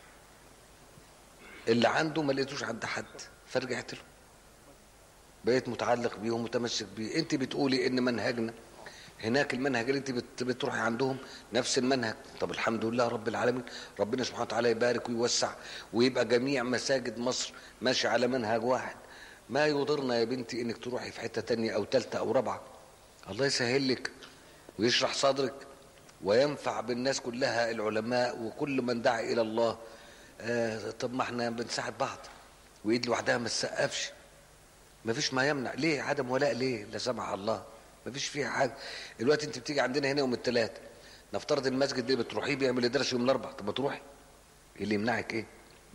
اللي عنده ما لقيتوش عند حد فرجعت له بقيت متعلق بيه ومتمسك بيه انت بتقولي ان منهجنا هناك المنهج اللي انت بت- بتروحي عندهم نفس المنهج طب الحمد لله رب العالمين ربنا سبحانه وتعالى يبارك ويوسع ويبقى جميع مساجد مصر ماشي على منهج واحد ما يضرنا يا بنتي انك تروحي في حته تانية او تالتة او رابعه الله يسهل لك ويشرح صدرك وينفع بالناس كلها العلماء وكل من دعا الى الله آه طب ما احنا بنساعد بعض وايد لوحدها ما تسقفش ما فيش ما يمنع ليه عدم ولاء ليه لا سمح الله ما فيش فيها حاجه دلوقتي انت بتيجي عندنا هنا يوم الثلاث نفترض المسجد اللي بتروحيه بيعمل درس يوم الاربع طب ما تروحي إيه اللي يمنعك ايه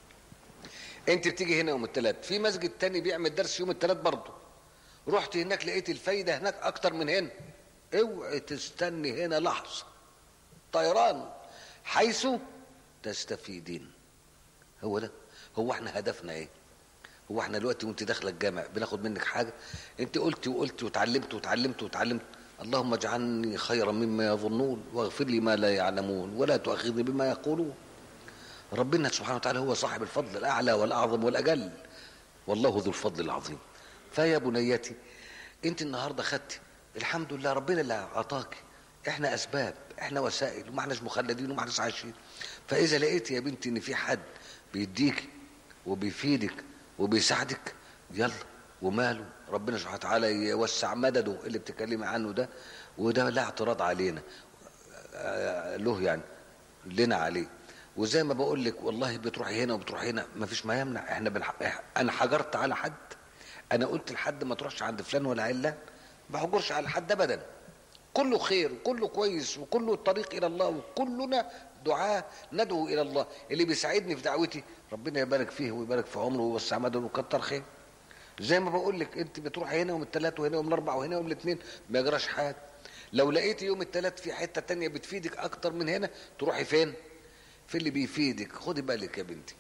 انت بتيجي هنا يوم الثلاث في مسجد تاني بيعمل درس يوم الثلاث برضه رحت هناك لقيت الفايده هناك اكتر من هنا اوعي تستني هنا لحظه طيران حيث تستفيدين هو ده هو احنا هدفنا ايه هو احنا دلوقتي وانت داخله الجامع بناخد منك حاجه انت قلتي وقلتي وتعلمت وتعلمت وتعلمت اللهم اجعلني خيرا مما يظنون واغفر لي ما لا يعلمون ولا تؤاخذني بما يقولون ربنا سبحانه وتعالى هو صاحب الفضل الاعلى والاعظم والاجل والله ذو الفضل العظيم فيا بنيتي انت النهارده خدتي الحمد لله ربنا اللي اعطاك احنا اسباب احنا وسائل وما احناش مخلدين وما احناش عايشين فاذا لقيت يا بنتي ان في حد بيديك وبيفيدك وبيساعدك يلا وماله ربنا سبحانه وتعالى يوسع مدده اللي بتتكلمي عنه ده وده لا اعتراض علينا آه، له يعني لنا عليه وزي ما بقول لك والله بتروحي هنا وبتروحي هنا ما فيش ما يمنع احنا بنح... انا حجرت على حد انا قلت لحد ما تروحش عند فلان ولا علان ما بحجرش على حد ابدا كله خير وكله كويس وكله الطريق الى الله وكلنا دعاء ندعو الى الله اللي بيساعدني في دعوتي ربنا يبارك فيه ويبارك في عمره ويوسع مدده ويكتر خير زي ما بقول لك انت بتروحي هنا يوم الثلاث وهنا يوم الاربع وهنا يوم الاثنين ما يجراش حاجه لو لقيتي يوم الثلاث في حته تانية بتفيدك اكتر من هنا تروحي فين في اللي بيفيدك خدي بالك يا بنتي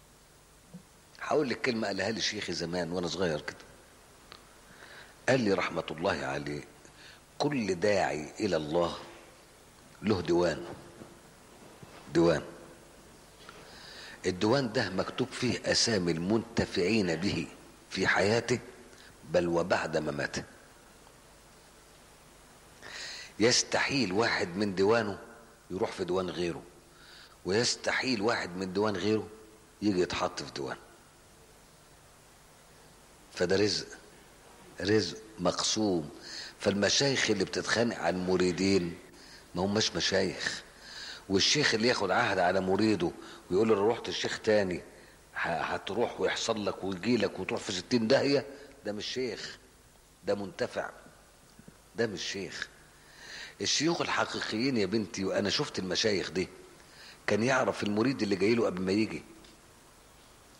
هقول لك كلمه قالها لي شيخي زمان وانا صغير كده قال لي رحمه الله عليه كل داعي الى الله له ديوان ديوان الديوان ده مكتوب فيه اسامي المنتفعين به في حياته بل وبعد مماته يستحيل واحد من ديوانه يروح في ديوان غيره ويستحيل واحد من ديوان غيره يجي يتحط في ديوان فده رزق رزق مقسوم فالمشايخ اللي بتتخانق على المريدين ما هماش مشايخ والشيخ اللي ياخد عهد على مريده ويقول له لو رحت الشيخ تاني ه- هتروح ويحصل لك ويجي لك وتروح في ستين داهية ده مش شيخ ده منتفع ده مش شيخ الشيوخ الحقيقيين يا بنتي وانا شفت المشايخ دي كان يعرف المريد اللي جاي له قبل ما يجي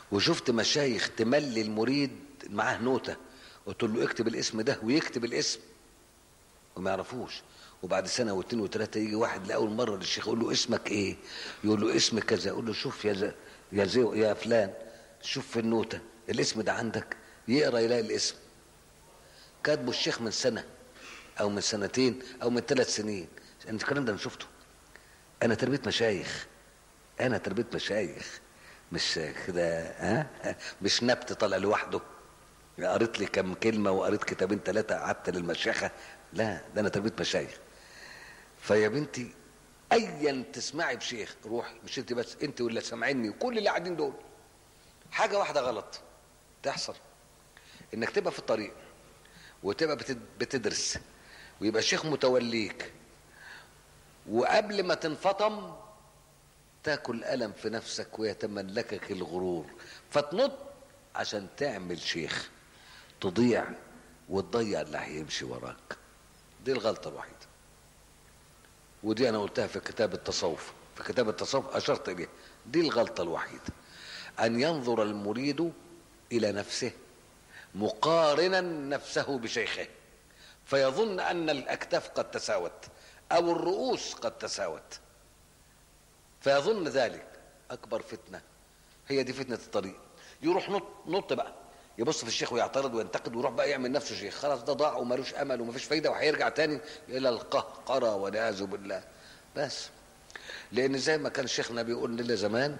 وشفت مشايخ تملي المريد معاه نوتة قلت له اكتب الاسم ده ويكتب الاسم وما يعرفوش وبعد سنة واثنين وثلاثة يجي واحد لأول مرة للشيخ يقول له اسمك ايه يقول له اسم كذا يقول له شوف يا زي يا زي يا فلان شوف في النوتة الاسم ده عندك يقرا يلاقي الاسم كاتبه الشيخ من سنة او من سنتين او من ثلاث سنين انت الكلام ده انا شفته انا تربيه مشايخ انا تربيه مشايخ مش كده ها مش نبت طالع لوحده قريت لي كم كلمه وقريت كتابين ثلاثه قعدت للمشيخه لا ده انا تربيه مشايخ فيا بنتي ايا تسمعي بشيخ روحي مش انت بس انت واللي سامعيني وكل اللي قاعدين دول حاجه واحده غلط تحصل انك تبقى في الطريق وتبقى بتد- بتدرس ويبقى الشيخ متوليك وقبل ما تنفطم تاكل ألم في نفسك ويتملكك الغرور فتنط عشان تعمل شيخ تضيع وتضيع اللي هيمشي وراك دي الغلطة الوحيدة ودي أنا قلتها في كتاب التصوف في كتاب التصوف أشرت إليه دي الغلطة الوحيدة أن ينظر المريد إلى نفسه مقارنا نفسه بشيخه فيظن أن الأكتاف قد تساوت أو الرؤوس قد تساوت فيظن ذلك أكبر فتنة هي دي فتنة الطريق يروح نط نط بقى يبص في الشيخ ويعترض وينتقد ويروح بقى يعمل نفسه شيخ خلاص ده ضاع ومالوش امل ومفيش فايده وهيرجع تاني الى القهقره والعياذ بالله بس لان زي ما كان شيخنا بيقول لنا زمان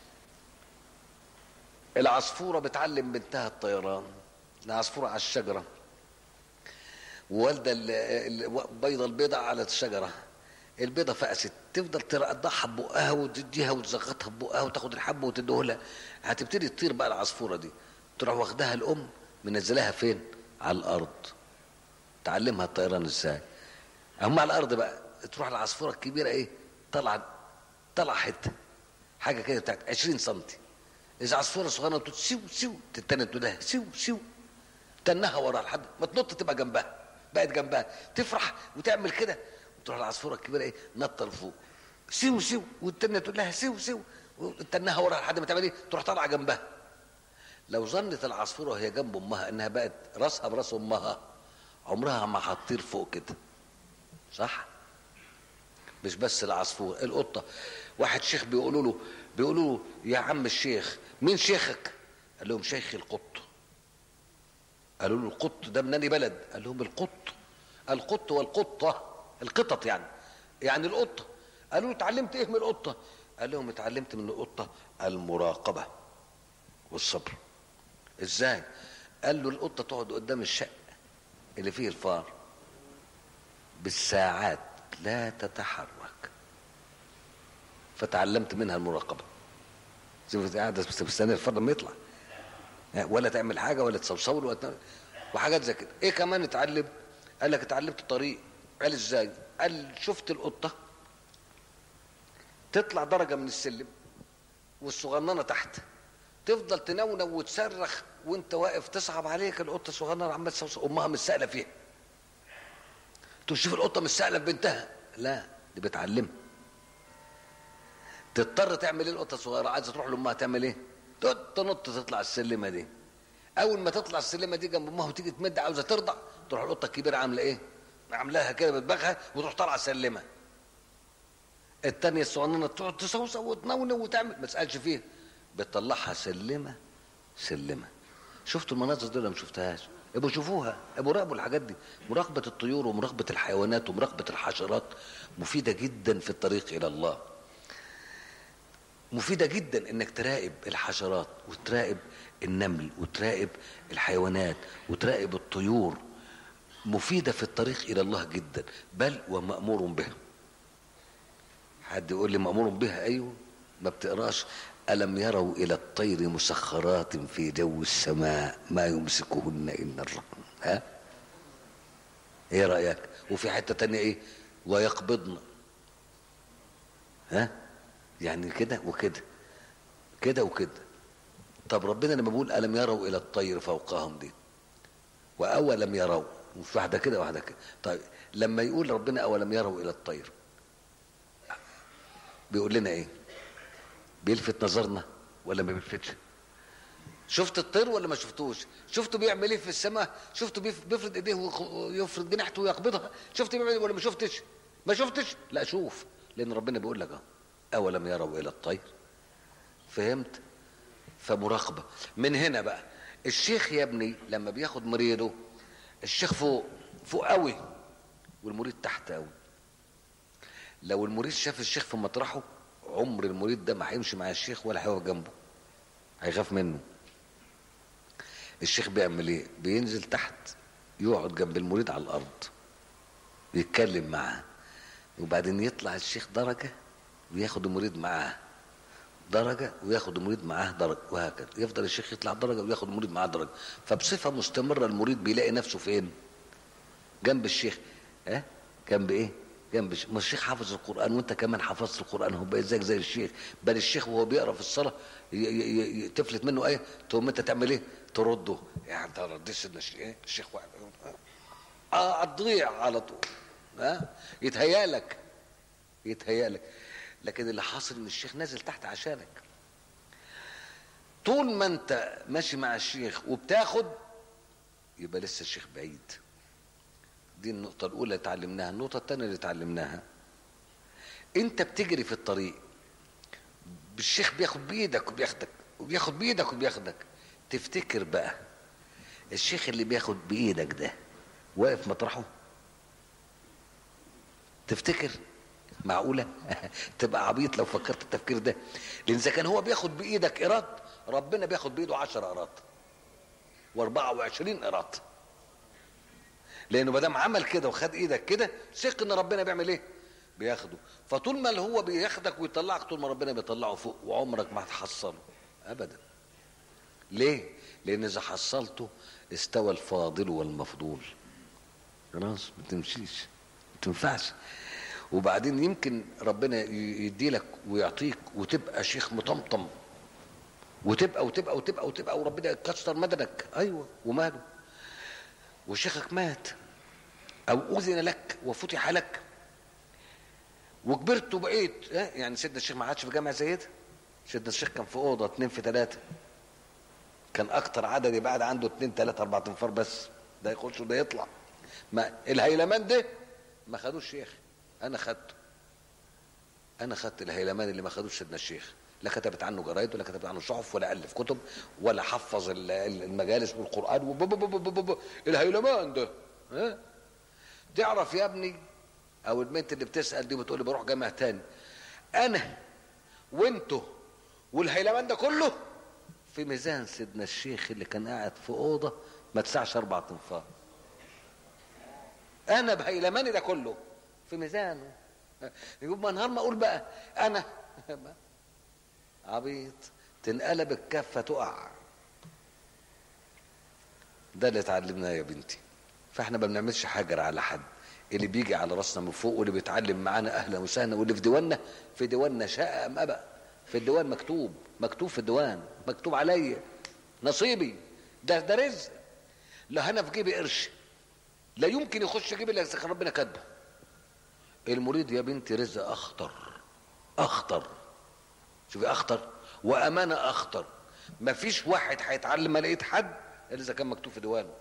العصفوره بتعلم بنتها الطيران العصفوره على الشجره والده ال- ال- بيضه البيضه على الشجره البيضه فقست تفضل ترقدها ببقها وتديها وتزغطها ببقها وتاخد الحبه وتديه لها هتبتدي تطير بقى العصفوره دي تروح واخدها الام منزلها فين على الارض تعلمها الطيران ازاي هم على الارض بقى تروح العصفوره الكبيره ايه طلع طلع حته حاجه كده بتاعت 20 سم اذا عصفوره صغيره تقول سيو سيو تتنى تقول لها سيو سيو تنها وراها لحد ما تنط تبقى جنبها بقت جنبها تفرح وتعمل كده وتروح العصفوره الكبيره ايه نطه لفوق سيو سيو والتانيه تقول لها سيو سيو وتنها وراها لحد ما تعمل ايه تروح طالعه جنبها لو ظنت العصفوره وهي جنب امها انها بقت راسها براس امها عمرها ما هتطير فوق كده صح مش بس العصفور القطه واحد شيخ بيقولوا له بيقولوا له يا عم الشيخ مين شيخك قال لهم شيخ القط قالوا له القط ده من أنهي بلد قال لهم القط القط والقطه القطط يعني يعني القطه قالوا له اتعلمت ايه من القطه قال لهم اتعلمت من القطه المراقبه والصبر ازاي قال له القطه تقعد قدام الشق اللي فيه الفار بالساعات لا تتحرك فتعلمت منها المراقبه شوف قاعده مستنيه الفار لما يطلع ولا تعمل حاجه ولا تصوصور ولا تعمل وحاجات زي كده ايه كمان اتعلم قال لك اتعلمت الطريق قال ازاي قال شفت القطه تطلع درجه من السلم والصغننه تحت تفضل تنونو وتصرخ وانت واقف تصعب عليك القطه الصغننه عماله تصوص امها مش سائله فيها تقول شوف القطه مش سائله ببنتها لا دي بتعلمها تضطر تعمل ايه القطه الصغيره عايزه تروح لامها تعمل ايه تنط تطلع السلمه دي اول ما تطلع السلمه دي جنب امها وتيجي تمد عاوزه ترضع تروح القطه الكبيره عامله ايه عاملاها كده بدماغها وتروح طالعه سلمه التانية الصغننة تقعد تصوصو وتنونو وتعمل ما تسألش فيها بتطلعها سلمة سلمة شفتوا المناظر دي ولا ما شفتهاش ابقوا شوفوها ابقوا راقبوا الحاجات دي مراقبة الطيور ومراقبة الحيوانات ومراقبة الحشرات مفيدة جدا في الطريق إلى الله مفيدة جدا انك تراقب الحشرات وتراقب النمل وتراقب الحيوانات وتراقب الطيور مفيدة في الطريق إلى الله جدا بل ومأمور بها حد يقول لي مأمور بها أيوه ما بتقراش ألم يروا إلى الطير مسخرات في جو السماء ما يمسكهن إلا الرحمن ها إيه رأيك وفي حتة تانية إيه ويقبضن ها يعني كده وكده كده وكده طب ربنا لما بيقول ألم يروا إلى الطير فوقهم دي وأولم يروا مش واحدة كده واحدة كده طيب لما يقول ربنا أولم يروا إلى الطير بيقول لنا إيه بيلفت نظرنا ولا ما بيلفتش شفت الطير ولا ما شفتوش شفته بيعمل ايه في السماء شفته بيف- بيفرد ايديه ويفرد جناحته ويقبضها شفت بيعمل إيه ولا ما شفتش ما شفتش لا شوف لان ربنا بيقول لك اه اولم يروا الى الطير فهمت فمراقبه من هنا بقى الشيخ يا ابني لما بياخد مريضه الشيخ فوق فوق قوي والمريض تحت قوي لو المريض شاف الشيخ في مطرحه عمر المريض ده ما هيمشي مع الشيخ ولا هيقف جنبه هيخاف منه الشيخ بيعمل ايه بينزل تحت يقعد جنب المريض على الارض يتكلم معاه وبعدين يطلع الشيخ درجه وياخد المريض معاه درجة وياخد المريض معاه درجة وهكذا يفضل الشيخ يطلع درجة وياخد المريض معاه درجة فبصفة مستمرة المريض بيلاقي نفسه فين جنب الشيخ ها جنب ايه جنب الشيخ ما الشيخ حافظ القرآن وانت كمان حفظت القرآن هو بقى زيك زي الشيخ بل الشيخ وهو بيقرا في الصلاة ي- ي- ي- تفلت منه ايه تقوم انت تعمل ايه ترده يعني انت رديتش ان الشيخ إيه؟ الشيخ واحد اه هتضيع على طول ها يتهيألك يتهيألك لكن اللي حاصل ان الشيخ نازل تحت عشانك طول ما انت ماشي مع الشيخ وبتاخد يبقى لسه الشيخ بعيد دي النقطة الأولى اللي اتعلمناها النقطة الثانية اللي اتعلمناها أنت بتجري في الطريق الشيخ بياخد بإيدك وبياخدك وبياخد بإيدك وبياخدك تفتكر بقى الشيخ اللي بياخد بإيدك ده واقف مطرحه تفتكر معقولة تبقى عبيط لو فكرت التفكير ده لأن إذا كان هو بياخد بإيدك إيراد ربنا بياخد بإيده عشر إيراد وأربعة وعشرين إيراد لأنه ما دام عمل كده وخد إيدك كده ثق إن ربنا بيعمل إيه؟ بياخده فطول ما اللي هو بياخدك ويطلعك طول ما ربنا بيطلعه فوق وعمرك ما هتحصله أبدا ليه؟ لأن إذا حصلته استوى الفاضل والمفضول خلاص ما تمشيش ما تنفعش وبعدين يمكن ربنا يديلك ويعطيك وتبقى شيخ مطمطم وتبقى وتبقى وتبقى وتبقى وربنا يكسر مدنك ايوه وماله وشيخك مات او اذن لك وفتح لك وكبرت وبقيت ها؟ يعني سيدنا الشيخ ما عادش في جامع زي ده سيدنا الشيخ كان في اوضه اتنين في ثلاثه كان اكتر عدد يبقى عنده اتنين تلاته اربع تنفار بس ده يخش وده يطلع ما الهيلمان ده ما خدوش شيخ انا خدته انا خدت الهيلمان اللي ما خدوش سيدنا الشيخ لا كتبت عنه جرايد ولا كتبت عنه صحف ولا الف كتب ولا حفظ ال- ال- المجالس والقران وب- ب- ب- ب- ب- الهيلمان ده ها تعرف يا ابني او البنت اللي بتسال دي بتقول لي بروح جامع تاني انا وانتو والهيلمان ده كله في ميزان سيدنا الشيخ اللي كان قاعد في اوضه ما تسعش اربع تنفار انا بهيلماني ده كله في ميزانه يقول ما نهار ما اقول بقى انا عبيط تنقلب الكفه تقع ده اللي اتعلمناه يا بنتي فاحنا ما بنعملش حجر على حد اللي بيجي على راسنا من فوق واللي بيتعلم معانا اهلا وسهلا واللي في ديواننا في ديواننا شاء ام ابى في الديوان مكتوب مكتوب في الديوان مكتوب عليا نصيبي ده ده رزق لا انا في جيبي قرش لا يمكن يخش جيبي الا اذا كان ربنا كاتبه المريض يا بنتي رزق اخطر اخطر شوفي اخطر وامانه اخطر مفيش واحد هيتعلم ما لقيت حد الا اذا كان مكتوب في ديوانه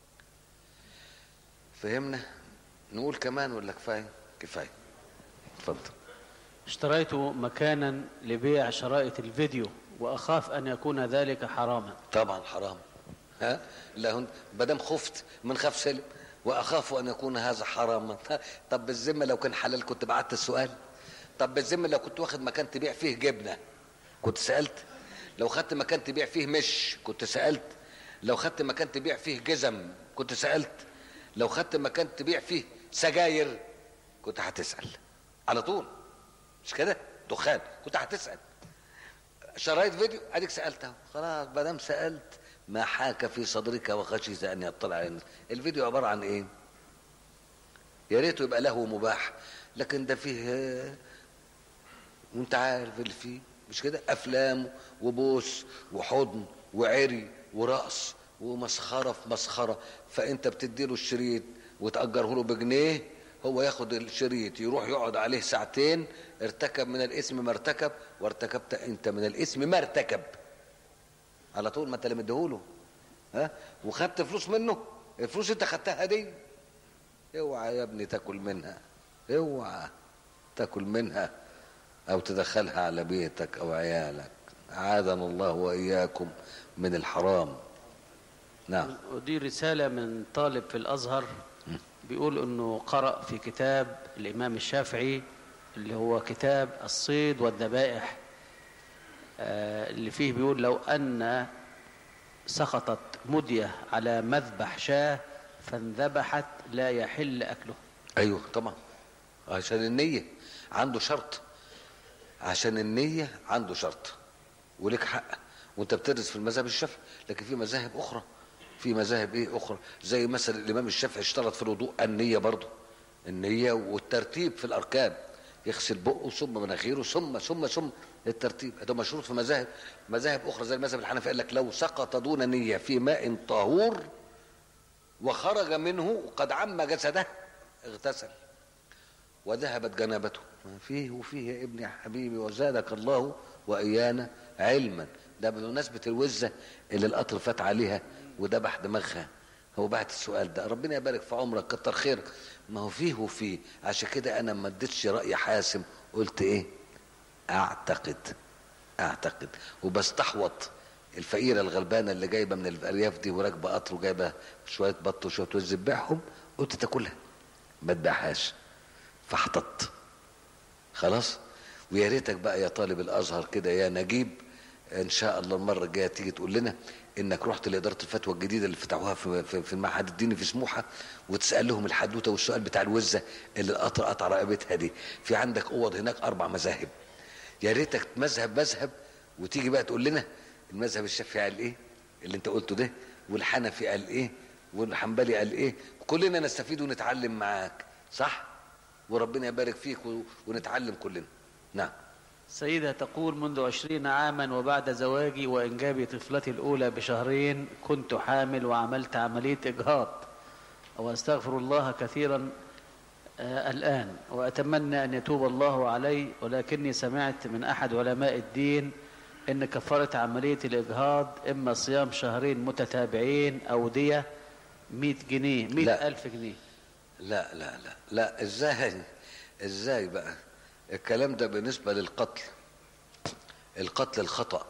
فهمنا نقول كمان ولا كفايه كفايه اتفضل اشتريت مكانا لبيع شرائط الفيديو وأخاف أن يكون ذلك حراما طبعا حرام ها لا ما دام خفت من خاف سلم واخاف ان يكون هذا حراما طب بالذمه لو كان حلال كنت بعت السؤال طب بالذمه لو كنت واخد مكان تبيع فيه جبنه كنت سالت لو خدت مكان تبيع فيه مش كنت سالت لو خدت مكان تبيع فيه جزم كنت سالت لو خدت مكان تبيع فيه سجاير كنت هتسال على طول مش كده دخان كنت هتسال شرايط فيديو اديك سالت اهو خلاص ما دام سالت ما حاك في صدرك وخشيت ان يطلع على الناس الفيديو عباره عن ايه يا ريته يبقى له مباح لكن ده فيه آه، وانت عارف اللي فيه مش كده افلام وبوس وحضن وعري ورقص ومسخره في مسخره فانت بتديله الشريط وتاجره له بجنيه هو ياخد الشريط يروح يقعد عليه ساعتين ارتكب من الاسم ما ارتكب وارتكبت انت من الاسم ما ارتكب على طول ما انت اللي مديهوله ها وخدت فلوس منه الفلوس انت خدتها دي اوعى يا ابني تاكل منها اوعى تاكل منها او تدخلها على بيتك او عيالك عاذنا الله واياكم من الحرام نعم ودي رسالة من طالب في الأزهر بيقول أنه قرأ في كتاب الإمام الشافعي اللي هو كتاب الصيد والذبائح آه، اللي فيه بيقول لو أن سقطت مدية على مذبح شاه فانذبحت لا يحل أكله ايوه طبعا عشان النية عنده شرط عشان النية عنده شرط ولك حق وانت بتدرس في المذهب الشافعي لكن في مذاهب اخرى في مذاهب ايه اخرى زي مثلا الامام الشافعي اشترط في الوضوء النية برضه النية والترتيب في الاركان يغسل بقه ثم مناخيره ثم ثم ثم الترتيب ده مشروط في مذاهب مذاهب اخرى زي المذهب الحنفي قال لك لو سقط دون نية في ماء طهور وخرج منه قد عم جسده اغتسل وذهبت جنابته ما فيه وفيه يا ابني يا حبيبي وزادك الله وايانا علما ده بمناسبه الوزه اللي القطر فات عليها وذبح دماغها هو بعت السؤال ده ربنا يبارك في عمرك كتر خيرك ما هو فيه وفيه عشان كده انا ما اديتش راي حاسم قلت ايه اعتقد اعتقد وبستحوط الفقيره الغلبانه اللي جايبه من الارياف دي وراكبه قطر وجايبه شويه بط وشويه وز تبيعهم قلت تاكلها ما تبيعهاش فاحتطت خلاص ويا ريتك بقى يا طالب الازهر كده يا نجيب ان شاء الله المره الجايه تيجي تقول لنا انك رحت لاداره الفتوى الجديده اللي فتحوها في, في, في المعهد الديني في سموحه وتسال لهم الحدوته والسؤال بتاع الوزه اللي القطر قطع رقبتها دي في عندك اوض هناك اربع مذاهب يا ريتك مذهب مذهب وتيجي بقى تقول لنا المذهب الشافعي قال ايه اللي انت قلته ده والحنفي قال ايه والحنبلي قال ايه كلنا نستفيد ونتعلم معاك صح وربنا يبارك فيك و- ونتعلم كلنا نعم سيدة تقول منذ عشرين عاما وبعد زواجي وإنجاب طفلتي الأولى بشهرين كنت حامل وعملت عملية إجهاض وأستغفر الله كثيرا آه، الآن وأتمنى أن يتوب الله علي ولكني سمعت من أحد علماء الدين أن كفارة عملية الإجهاض إما صيام شهرين متتابعين أو دية 100 جنيه 100 لا. ألف جنيه لا لا لا لا ازاي ازاي بقى الكلام ده بالنسبة للقتل القتل الخطأ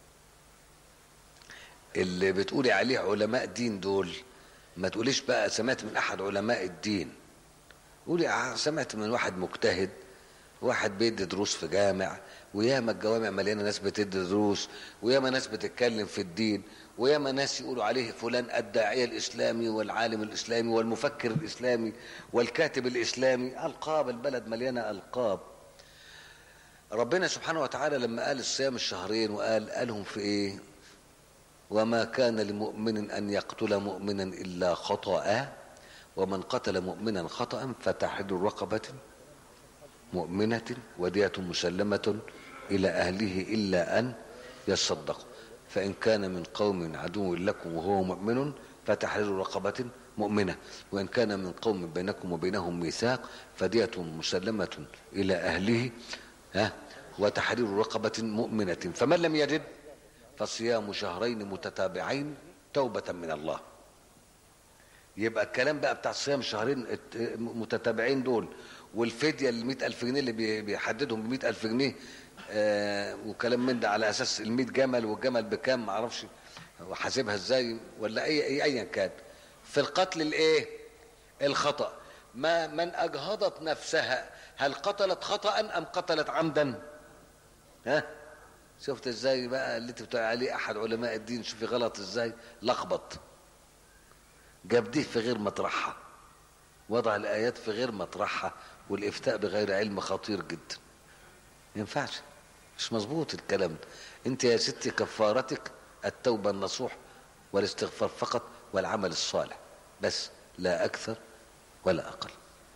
اللي بتقولي عليه علماء دين دول ما تقوليش بقى سمعت من احد علماء الدين قولي ع- سمعت من واحد مجتهد واحد بيدي دروس في جامع وياما الجوامع مليانه ناس بتدي دروس وياما ناس بتتكلم في الدين وياما ناس يقولوا عليه فلان الداعيه الاسلامي والعالم الاسلامي والمفكر الاسلامي والكاتب الاسلامي القاب البلد مليانه القاب ربنا سبحانه وتعالى لما قال الصيام الشهرين وقال قالهم في ايه وما كان لمؤمن ان يقتل مؤمنا الا خطأ ومن قتل مؤمنا خطأ فتحرير رقبة مؤمنة ودية مسلمة إلى أهله إلا أن يصدقوا فإن كان من قوم عدو لكم وهو مؤمن فتحرير رقبة مؤمنة وإن كان من قوم بينكم وبينهم ميثاق فدية مسلمة إلى أهله ها وتحرير رقبة مؤمنة فمن لم يجد فصيام شهرين متتابعين توبة من الله يبقى الكلام بقى بتاع الصيام شهرين الت- متتابعين دول والفدية ال ألف جنيه اللي بي- بيحددهم ب ألف جنيه آه وكلام من ده على أساس ال 100 جمل والجمل بكام معرفش هو حاسبها ازاي ولا أي أي أيا كان في القتل الإيه؟ الخطأ ما من أجهضت نفسها هل قتلت خطأ أم قتلت عمدا؟ ها؟ شفت ازاي بقى اللي انت بتقول عليه احد علماء الدين شوفي غلط ازاي لخبط جاب دي في غير مطرحها وضع الايات في غير مطرحها والافتاء بغير علم خطير جدا ما ينفعش مش مظبوط الكلام ده انت يا ستي كفارتك التوبه النصوح والاستغفار فقط والعمل الصالح بس لا اكثر ولا اقل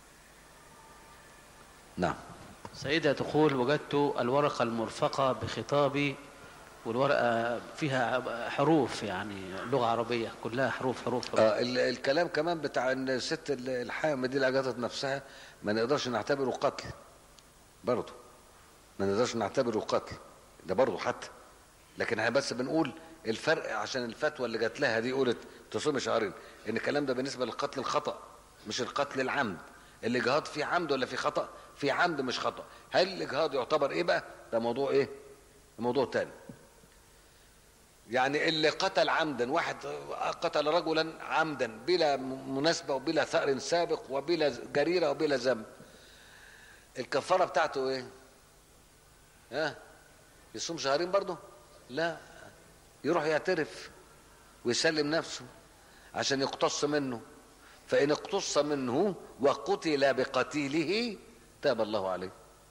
نعم سيدة تقول وجدت الورقة المرفقة بخطابي والورقة فيها حروف يعني لغة عربية كلها حروف حروف, حروف. آه ال- الكلام كمان بتاع ان الست ال- الحامل دي اللي اجهضت نفسها ما نقدرش نعتبره قتل برضه ما نقدرش نعتبره قتل ده برضه حتى لكن احنا بس بنقول الفرق عشان الفتوى اللي جات لها دي قلت تصوم شهرين ان الكلام ده بالنسبه للقتل الخطا مش القتل العمد الاجهاض في عمد ولا في خطا في عمد مش خطا هل الاجهاض يعتبر ايه بقى ده موضوع ايه موضوع تاني يعني اللي قتل عمدا واحد قتل رجلا عمدا بلا مناسبه وبلا ثأر سابق وبلا جريره وبلا ذنب الكفاره بتاعته ايه ها يصوم شهرين برضه لا يروح يعترف ويسلم نفسه عشان يقتص منه فإن اقتص منه وقتل بقتيله تاب الله عليه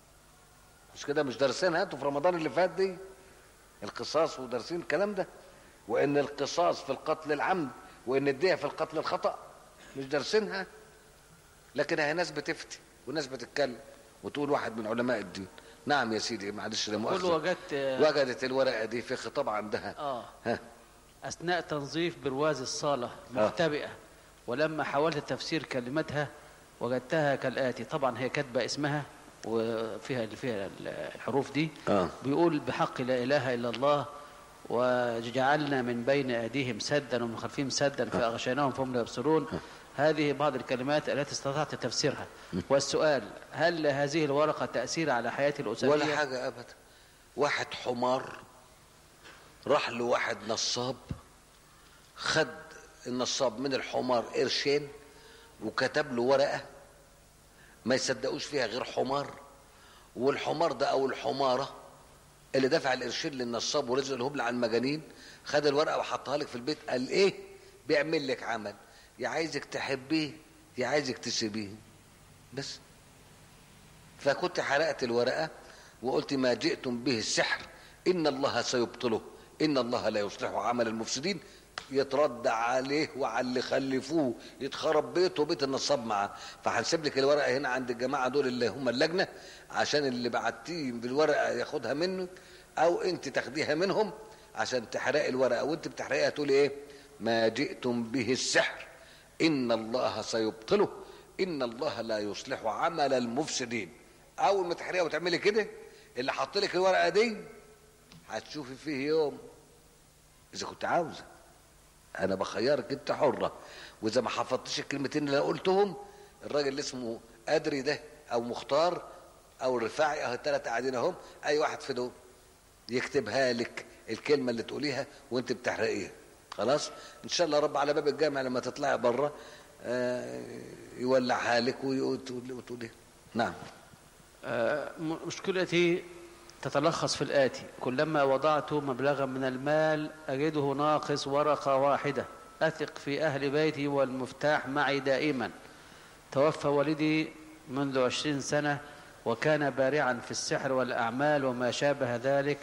مش كده مش دارسين هاتوا في رمضان اللي فات دي القصاص ودارسين الكلام ده وان القصاص في القتل العمد وان الدية في القتل الخطأ مش دارسينها لكن هي ناس بتفتي وناس بتتكلم وتقول واحد من علماء الدين نعم يا سيدي معلش لا كل مؤاخذة وجدت وجدت الورقة دي في خطاب عندها اه ها أثناء تنظيف برواز الصالة مختبئة ولما حاولت تفسير كلمتها وجدتها كالآتي طبعا هي كاتبة اسمها وفيها اللي فيها الحروف دي آه. بيقول بحق لا إله إلا الله وجعلنا من بين أيديهم سدا ومن خلفهم سدا فأغشيناهم فهم لا يبصرون هذه بعض الكلمات التي استطعت تفسيرها والسؤال هل هذه الورقة تأثير على حياتي الأسرية ولا حاجة أبدا واحد حمار راح لواحد نصاب خد النصاب من الحمار قرشين وكتب له ورقة ما يصدقوش فيها غير حمار والحمار ده أو الحمارة اللي دفع القرشين للنصاب ورزق الهبل على المجانين خد الورقة وحطها لك في البيت قال إيه بيعمل لك عمل يا عايزك تحبيه يا عايزك تسيبيه بس فكنت حرقت الورقة وقلت ما جئتم به السحر إن الله سيبطله إن الله لا يصلح عمل المفسدين يترد عليه وعلى اللي خلفوه يتخرب بيته وبيت النصاب معاه فهنسيب لك الورقه هنا عند الجماعه دول اللي هم اللجنه عشان اللي بعتيه بالورقه ياخدها منه او انت تاخديها منهم عشان تحرقي الورقه وانت بتحرقيها تقولي ايه ما جئتم به السحر ان الله سيبطله ان الله لا يصلح عمل المفسدين اول ما تحرقيها وتعملي كده اللي حط لك الورقه دي هتشوفي فيه يوم اذا كنت عاوزه انا بخيرك انت حره واذا ما حفظتش الكلمتين اللي انا قلتهم الراجل اللي اسمه ادري ده او مختار او الرفاعي اهو الثلاثه قاعدين اهم اي واحد في دول يكتبها لك الكلمه اللي تقوليها وانت بتحرقيها خلاص ان شاء الله رب على باب الجامع لما تطلعي بره آه يولعها لك وتقولي نعم آه، م- مشكلتي تتلخص في الآتي كلما وضعت مبلغا من المال أجده ناقص ورقة واحدة أثق في أهل بيتي والمفتاح معي دائما توفى والدي منذ عشرين سنة وكان بارعا في السحر والأعمال وما شابه ذلك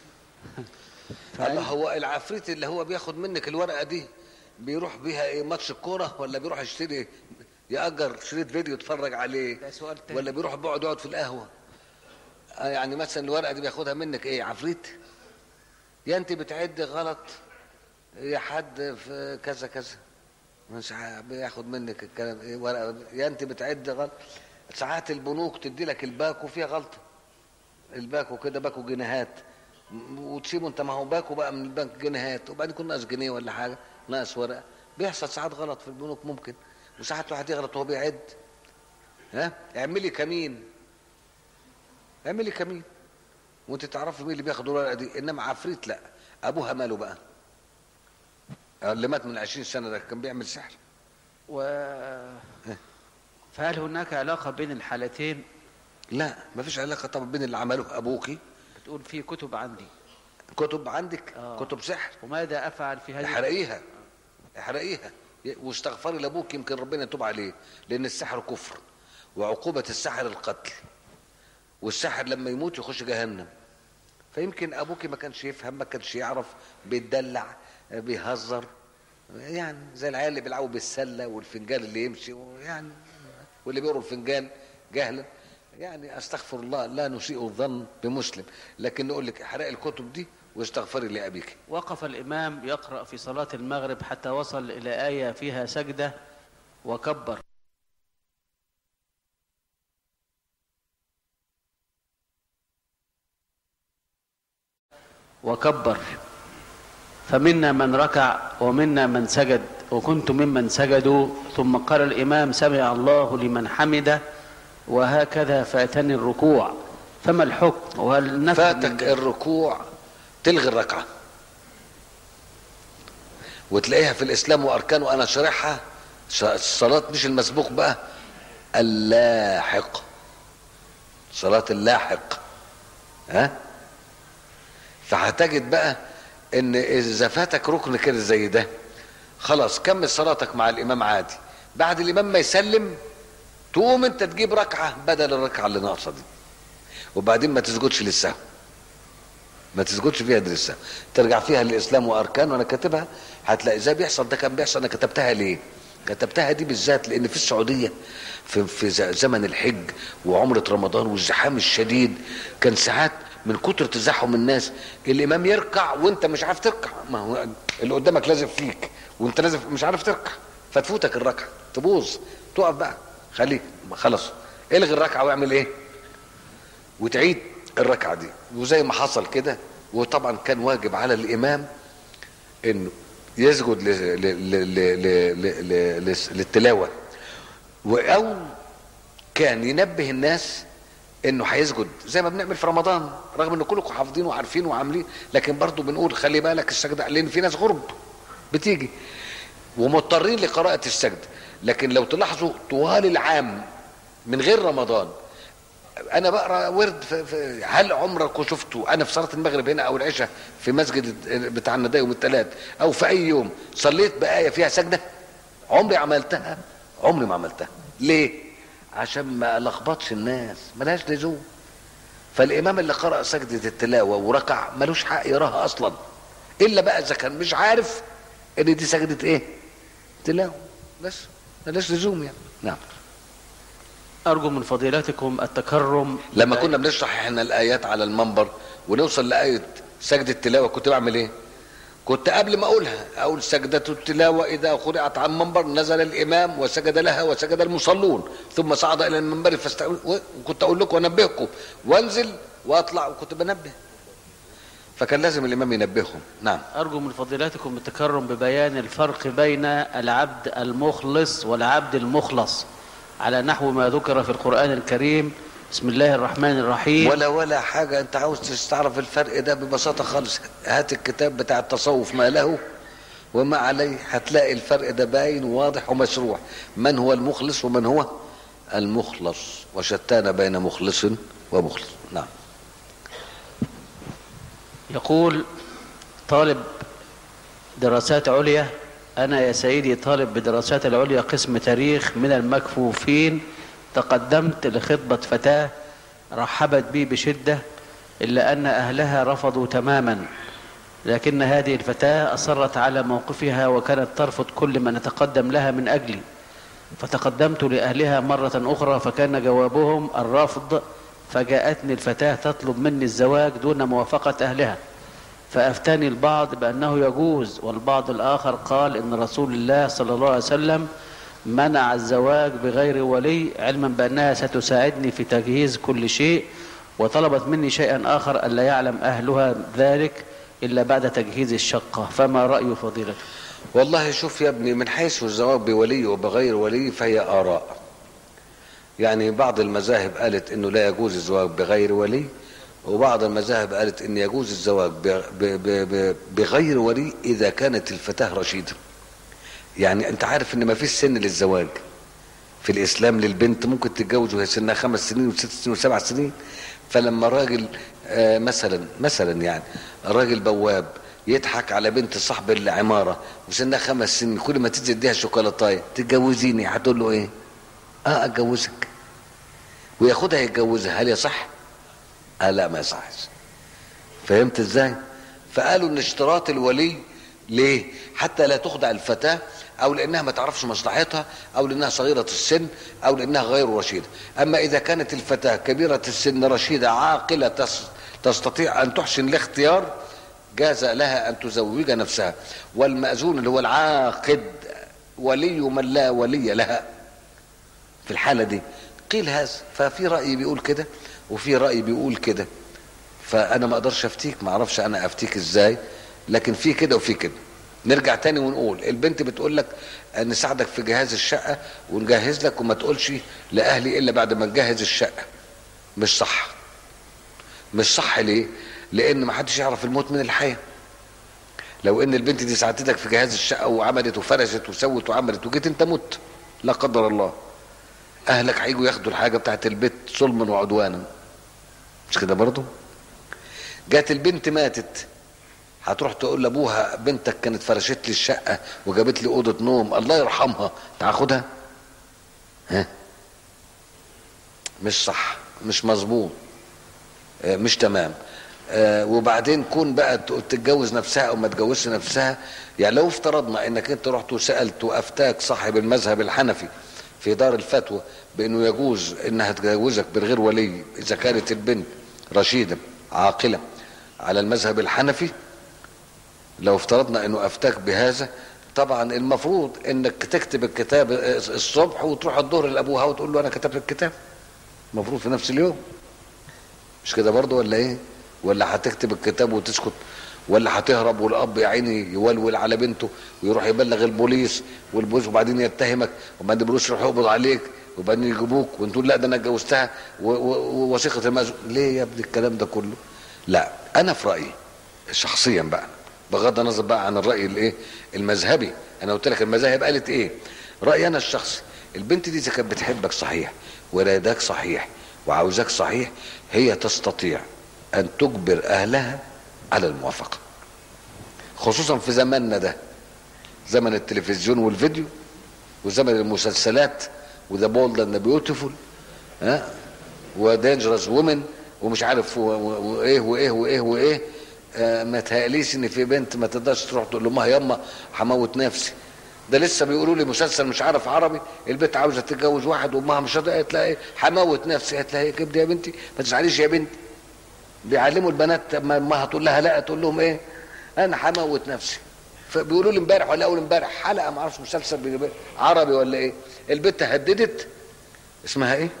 الله هو العفريت اللي هو بياخد منك الورقه دي بيروح بيها ايه ماتش الكوره ولا بيروح يشتري يأجر شريط فيديو يتفرج عليه ده سؤال تاني. ولا بيروح بيقعد يقعد في القهوه آه يعني مثلا الورقه دي بياخدها منك ايه عفريت يا انت بتعد غلط يا حد في كذا كذا مش ع- بياخد منك الكلام ايه ورقه يا انت بتعد غلط ساعات البنوك تدي لك الباكو فيها غلطه الباكو كده باكو جنيهات م- وتسيبه انت ما هو باكو بقى من البنك جنيهات وبعدين يكون ناقص جنيه ولا حاجه ناقص ورقه بيحصل ساعات غلط في البنوك ممكن وساعات واحد يغلط وهو بيعد ها اعملي كمين اعملي كمين وانت تعرفي مين اللي بياخد الورقه دي انما عفريت لا ابوها ماله بقى اللي مات من 20 سنه ده كان بيعمل سحر و... فهل هناك علاقة بين الحالتين لا مفيش علاقه طبعا بين اللي عمله ابوكي بتقول في كتب عندي كتب عندك آه. كتب سحر وماذا أفعل في هذه احرقيها احرقيها واستغفري لابوك يمكن ربنا يتوب عليه لان السحر كفر وعقوبه السحر القتل والساحر لما يموت يخش جهنم فيمكن ابوك ما كانش يفهم ما كانش يعرف بيتدلع بيهزر يعني زي العيال اللي بيلعبوا بالسله والفنجان اللي يمشي يعني واللي بيقروا الفنجان جهلا يعني استغفر الله لا نسيء الظن بمسلم لكن نقول لك احرقي الكتب دي واستغفري لابيك وقف الإمام يقرأ في صلاة المغرب حتى وصل إلى آية فيها سجدة وكبر وكبر فمنا من ركع ومنا من سجد وكنت ممن سجدوا ثم قال الإمام سمع الله لمن حمده وهكذا فاتني الركوع فما الحكم وهل نفع فاتك الركوع تلغي الركعة وتلاقيها في الإسلام وأركانه أنا شارحها ش- الصلاة مش المسبوق بقى اللاحق صلاة اللاحق ها فهتجد بقى ان اذا فاتك ركن كده زي ده خلاص كمل صلاتك مع الامام عادي بعد الامام ما يسلم تقوم انت تجيب ركعه بدل الركعه اللي ناقصه دي وبعدين ما تسجدش للسهو ما تسجدش فيها دي للسهو ترجع فيها للاسلام واركان وانا كاتبها هتلاقي ازاي بيحصل ده كان بيحصل انا كتبتها ليه كتبتها دي بالذات لان في السعوديه في في ز- زمن الحج وعمره رمضان والزحام الشديد كان ساعات من كتر تزاحم الناس الامام يركع وانت مش عارف تركع ما هو اللي قدامك لازم فيك وانت لازم مش عارف تركع فتفوتك الركعه تبوظ تقف بقى خليك خلاص الغي الركعه واعمل ايه وتعيد الركعه دي وزي ما حصل كده وطبعا كان واجب على الامام انه يسجد ل- ل- ل- ل- ل- ل- ل- للتلاوه او كان ينبه الناس انه هيسجد زي ما بنعمل في رمضان رغم ان كلكم حافظين وعارفين وعاملين لكن برضه بنقول خلي بالك السجده لان في ناس غرب بتيجي ومضطرين لقراءه السجد لكن لو تلاحظوا طوال العام من غير رمضان انا بقرا ورد في في هل عمرك وشفته انا في صلاه المغرب هنا او العشاء في مسجد بتاع النداء يوم الثلاث او في اي يوم صليت بايه فيها سجده عمري عملتها عمري ما عملتها ليه عشان ما لخبطش الناس ملهاش لزوم فالامام اللي قرأ سجدة التلاوة وركع ملوش حق يراها اصلا الا بقى اذا كان مش عارف ان دي سجدة ايه تلاوة بس ملهاش لزوم يعني نعم أرجو من فضيلتكم التكرم لما كنا بنشرح احنا الايات على المنبر ونوصل لايه سجده التلاوه كنت بعمل ايه كنت قبل ما اقولها اقول سجده التلاوه اذا قرات على المنبر نزل الامام وسجد لها وسجد المصلون ثم صعد الى المنبر فاستقبل وكنت اقول لكم وانبهكم وانزل واطلع وكنت بنبه فكان لازم الامام ينبههم نعم أرجو من فضيلتكم التكرم ببيان الفرق بين العبد المخلص والعبد المخلص على نحو ما ذكر في القرآن الكريم بسم الله الرحمن الرحيم ولا ولا حاجة أنت عاوز تعرف الفرق ده ببساطة خالص هات الكتاب بتاع التصوف ما له وما عليه هتلاقي الفرق ده باين وواضح ومشروع من هو المخلص ومن هو المخلص وشتان بين مخلص ومخلص نعم يقول طالب دراسات عليا أنا يا سيدي طالب بدراسات العليا قسم تاريخ من المكفوفين تقدمت لخطبة فتاة رحبت بي بشدة إلا أن أهلها رفضوا تماما لكن هذه الفتاة أصرت على موقفها وكانت ترفض كل من يتقدم لها من أجلي فتقدمت لأهلها مرة أخرى فكان جوابهم الرفض فجاءتني الفتاة تطلب مني الزواج دون موافقة أهلها فأفتاني البعض بأنه يجوز والبعض الآخر قال إن رسول الله صلى الله عليه وسلم منع الزواج بغير ولي علما بأنها ستساعدني في تجهيز كل شيء وطلبت مني شيئا آخر ألا يعلم أهلها ذلك إلا بعد تجهيز الشقة فما رأي فضيلته والله شوف يا ابني من حيث الزواج بولي وبغير ولي فهي آراء يعني بعض المذاهب قالت انه لا يجوز الزواج بغير ولي وبعض المذاهب قالت ان يجوز الزواج ب- ب- ب- بغير ولي اذا كانت الفتاة رشيدة يعني انت عارف ان ما فيش سن للزواج في الاسلام للبنت ممكن تتجوز وهي سنها خمس سنين وست سنين وسبع سنين فلما راجل آه، مثلا مثلا يعني راجل بواب يضحك على بنت صاحب العماره وسنها خمس سنين كل ما تيجي تديها شوكولاتايه تتجوزيني هتقول له ايه؟ اه اتجوزك وياخدها يتجوزها هل يصح؟ آه لا ما يصحش فهمت ازاي؟ فقالوا ان اشتراط الولي ليه؟ حتى لا تخدع الفتاه او لانها ما تعرفش مصلحتها او لانها صغيره السن او لانها غير رشيده اما اذا كانت الفتاه كبيره السن رشيده عاقله تس- تستطيع ان تحسن الاختيار جاز لها ان تزوج نفسها والمأذون اللي هو العاقد ولي من لا ولي لها في الحاله دي قيل هذا ففي راي بيقول كده وفي راي بيقول كده فانا ما اقدرش افتيك ما اعرفش انا افتيك ازاي لكن في كده وفي كده نرجع تاني ونقول البنت بتقول لك نساعدك في جهاز الشقه ونجهز لك وما تقولش لاهلي الا بعد ما نجهز الشقه مش صح مش صح ليه لان ما حدش يعرف الموت من الحياه لو ان البنت دي ساعدتك في جهاز الشقه وعملت وفرشت وسوت وعملت وجيت انت مت لا قدر الله اهلك هيجوا ياخدوا الحاجه بتاعت البيت ظلما وعدوانا مش كده برضه جات البنت ماتت هتروح تقول لابوها بنتك كانت فرشت لي الشقه وجابت لي اوضه نوم الله يرحمها تاخدها ها مش صح مش مظبوط آه، مش تمام آه، وبعدين كون بقى ت- تتجوز نفسها او ما تجوزش نفسها يعني لو افترضنا انك انت رحت وسالت وافتاك صاحب المذهب الحنفي في دار الفتوى بانه يجوز انها تجوزك من غير ولي اذا كانت البنت رشيده عاقله على المذهب الحنفي لو افترضنا انه افتاك بهذا طبعا المفروض انك تكتب الكتاب الصبح وتروح الظهر لابوها وتقول له انا كتبت الكتاب المفروض في نفس اليوم مش كده برضه ولا ايه ولا هتكتب الكتاب وتسكت ولا هتهرب والاب يا عيني يولول على بنته ويروح يبلغ البوليس والبوليس وبعدين يتهمك وبعدين البوليس يروح يقبض عليك وبعدين يجيبوك وانت تقول لا ده انا اتجوزتها و- و- ووثيقه المزوج ليه يا ابني الكلام ده كله لا انا في رايي شخصيا بقى بغض النظر بقى عن الراي الايه المذهبي انا قلت لك المذاهب قالت ايه رايي انا الشخصي البنت دي اذا كانت بتحبك صحيح وراداك صحيح وعاوزاك صحيح هي تستطيع ان تجبر اهلها على الموافقه خصوصا في زماننا ده زمن التلفزيون والفيديو وزمن المسلسلات وذا بولد اند بيوتيفول ها ودينجرس وومن ومش عارف و- و- وايه وايه وايه وايه آه ما تهيأليش ان في بنت ما تقدرش تروح تقول لامها ياما هموت نفسي ده لسه بيقولوا لي مسلسل مش عارف عربي البنت عاوزه تتجوز واحد وامها مش راضيه قالت لها ايه هموت نفسي قالت لها ايه كبدي يا بنتي ما تزعليش يا بنتي بيعلموا البنات اما امها تقول لها لا تقول لهم ايه انا هموت نفسي فبيقولوا لي امبارح ولا اول امبارح حلقه ما اعرفش مسلسل بي- عربي ولا ايه البنت هددت اسمها ايه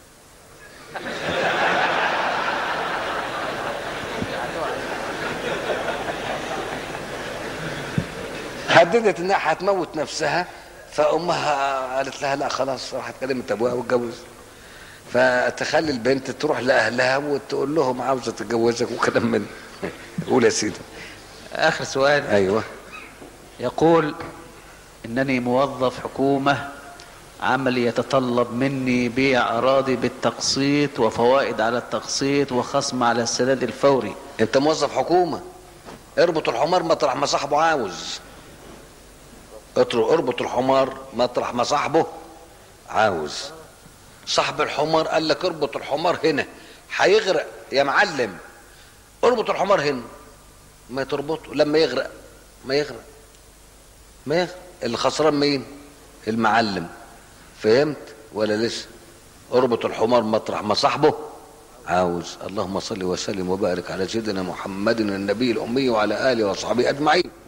هددت انها هتموت نفسها فامها قالت لها لا خلاص راحت كلمت ابوها واتجوز فتخلي البنت تروح لاهلها وتقول لهم عاوزه تتجوزك وكلام من قول يا سيدي آخر سؤال ايوه يقول إنني موظف حكومة عملي يتطلب مني بيع أراضي بالتقسيط وفوائد على التقسيط وخصم على السداد الفوري انت موظف حكومه اربط الحمار مطرح ما صاحبه عاوز اطر- اربط الحمار مطرح ما صاحبه عاوز صاحب الحمار قال لك اربط الحمار هنا هيغرق يا معلم اربط الحمار هنا ما تربطه لما يغرق ما يغرق ما يغرق اللي خسران مين المعلم فهمت ولا لسه اربط الحمار مطرح ما صاحبه عاوز اللهم صل وسلم وبارك على سيدنا محمد النبي الأمي وعلى آله وصحبه أجمعين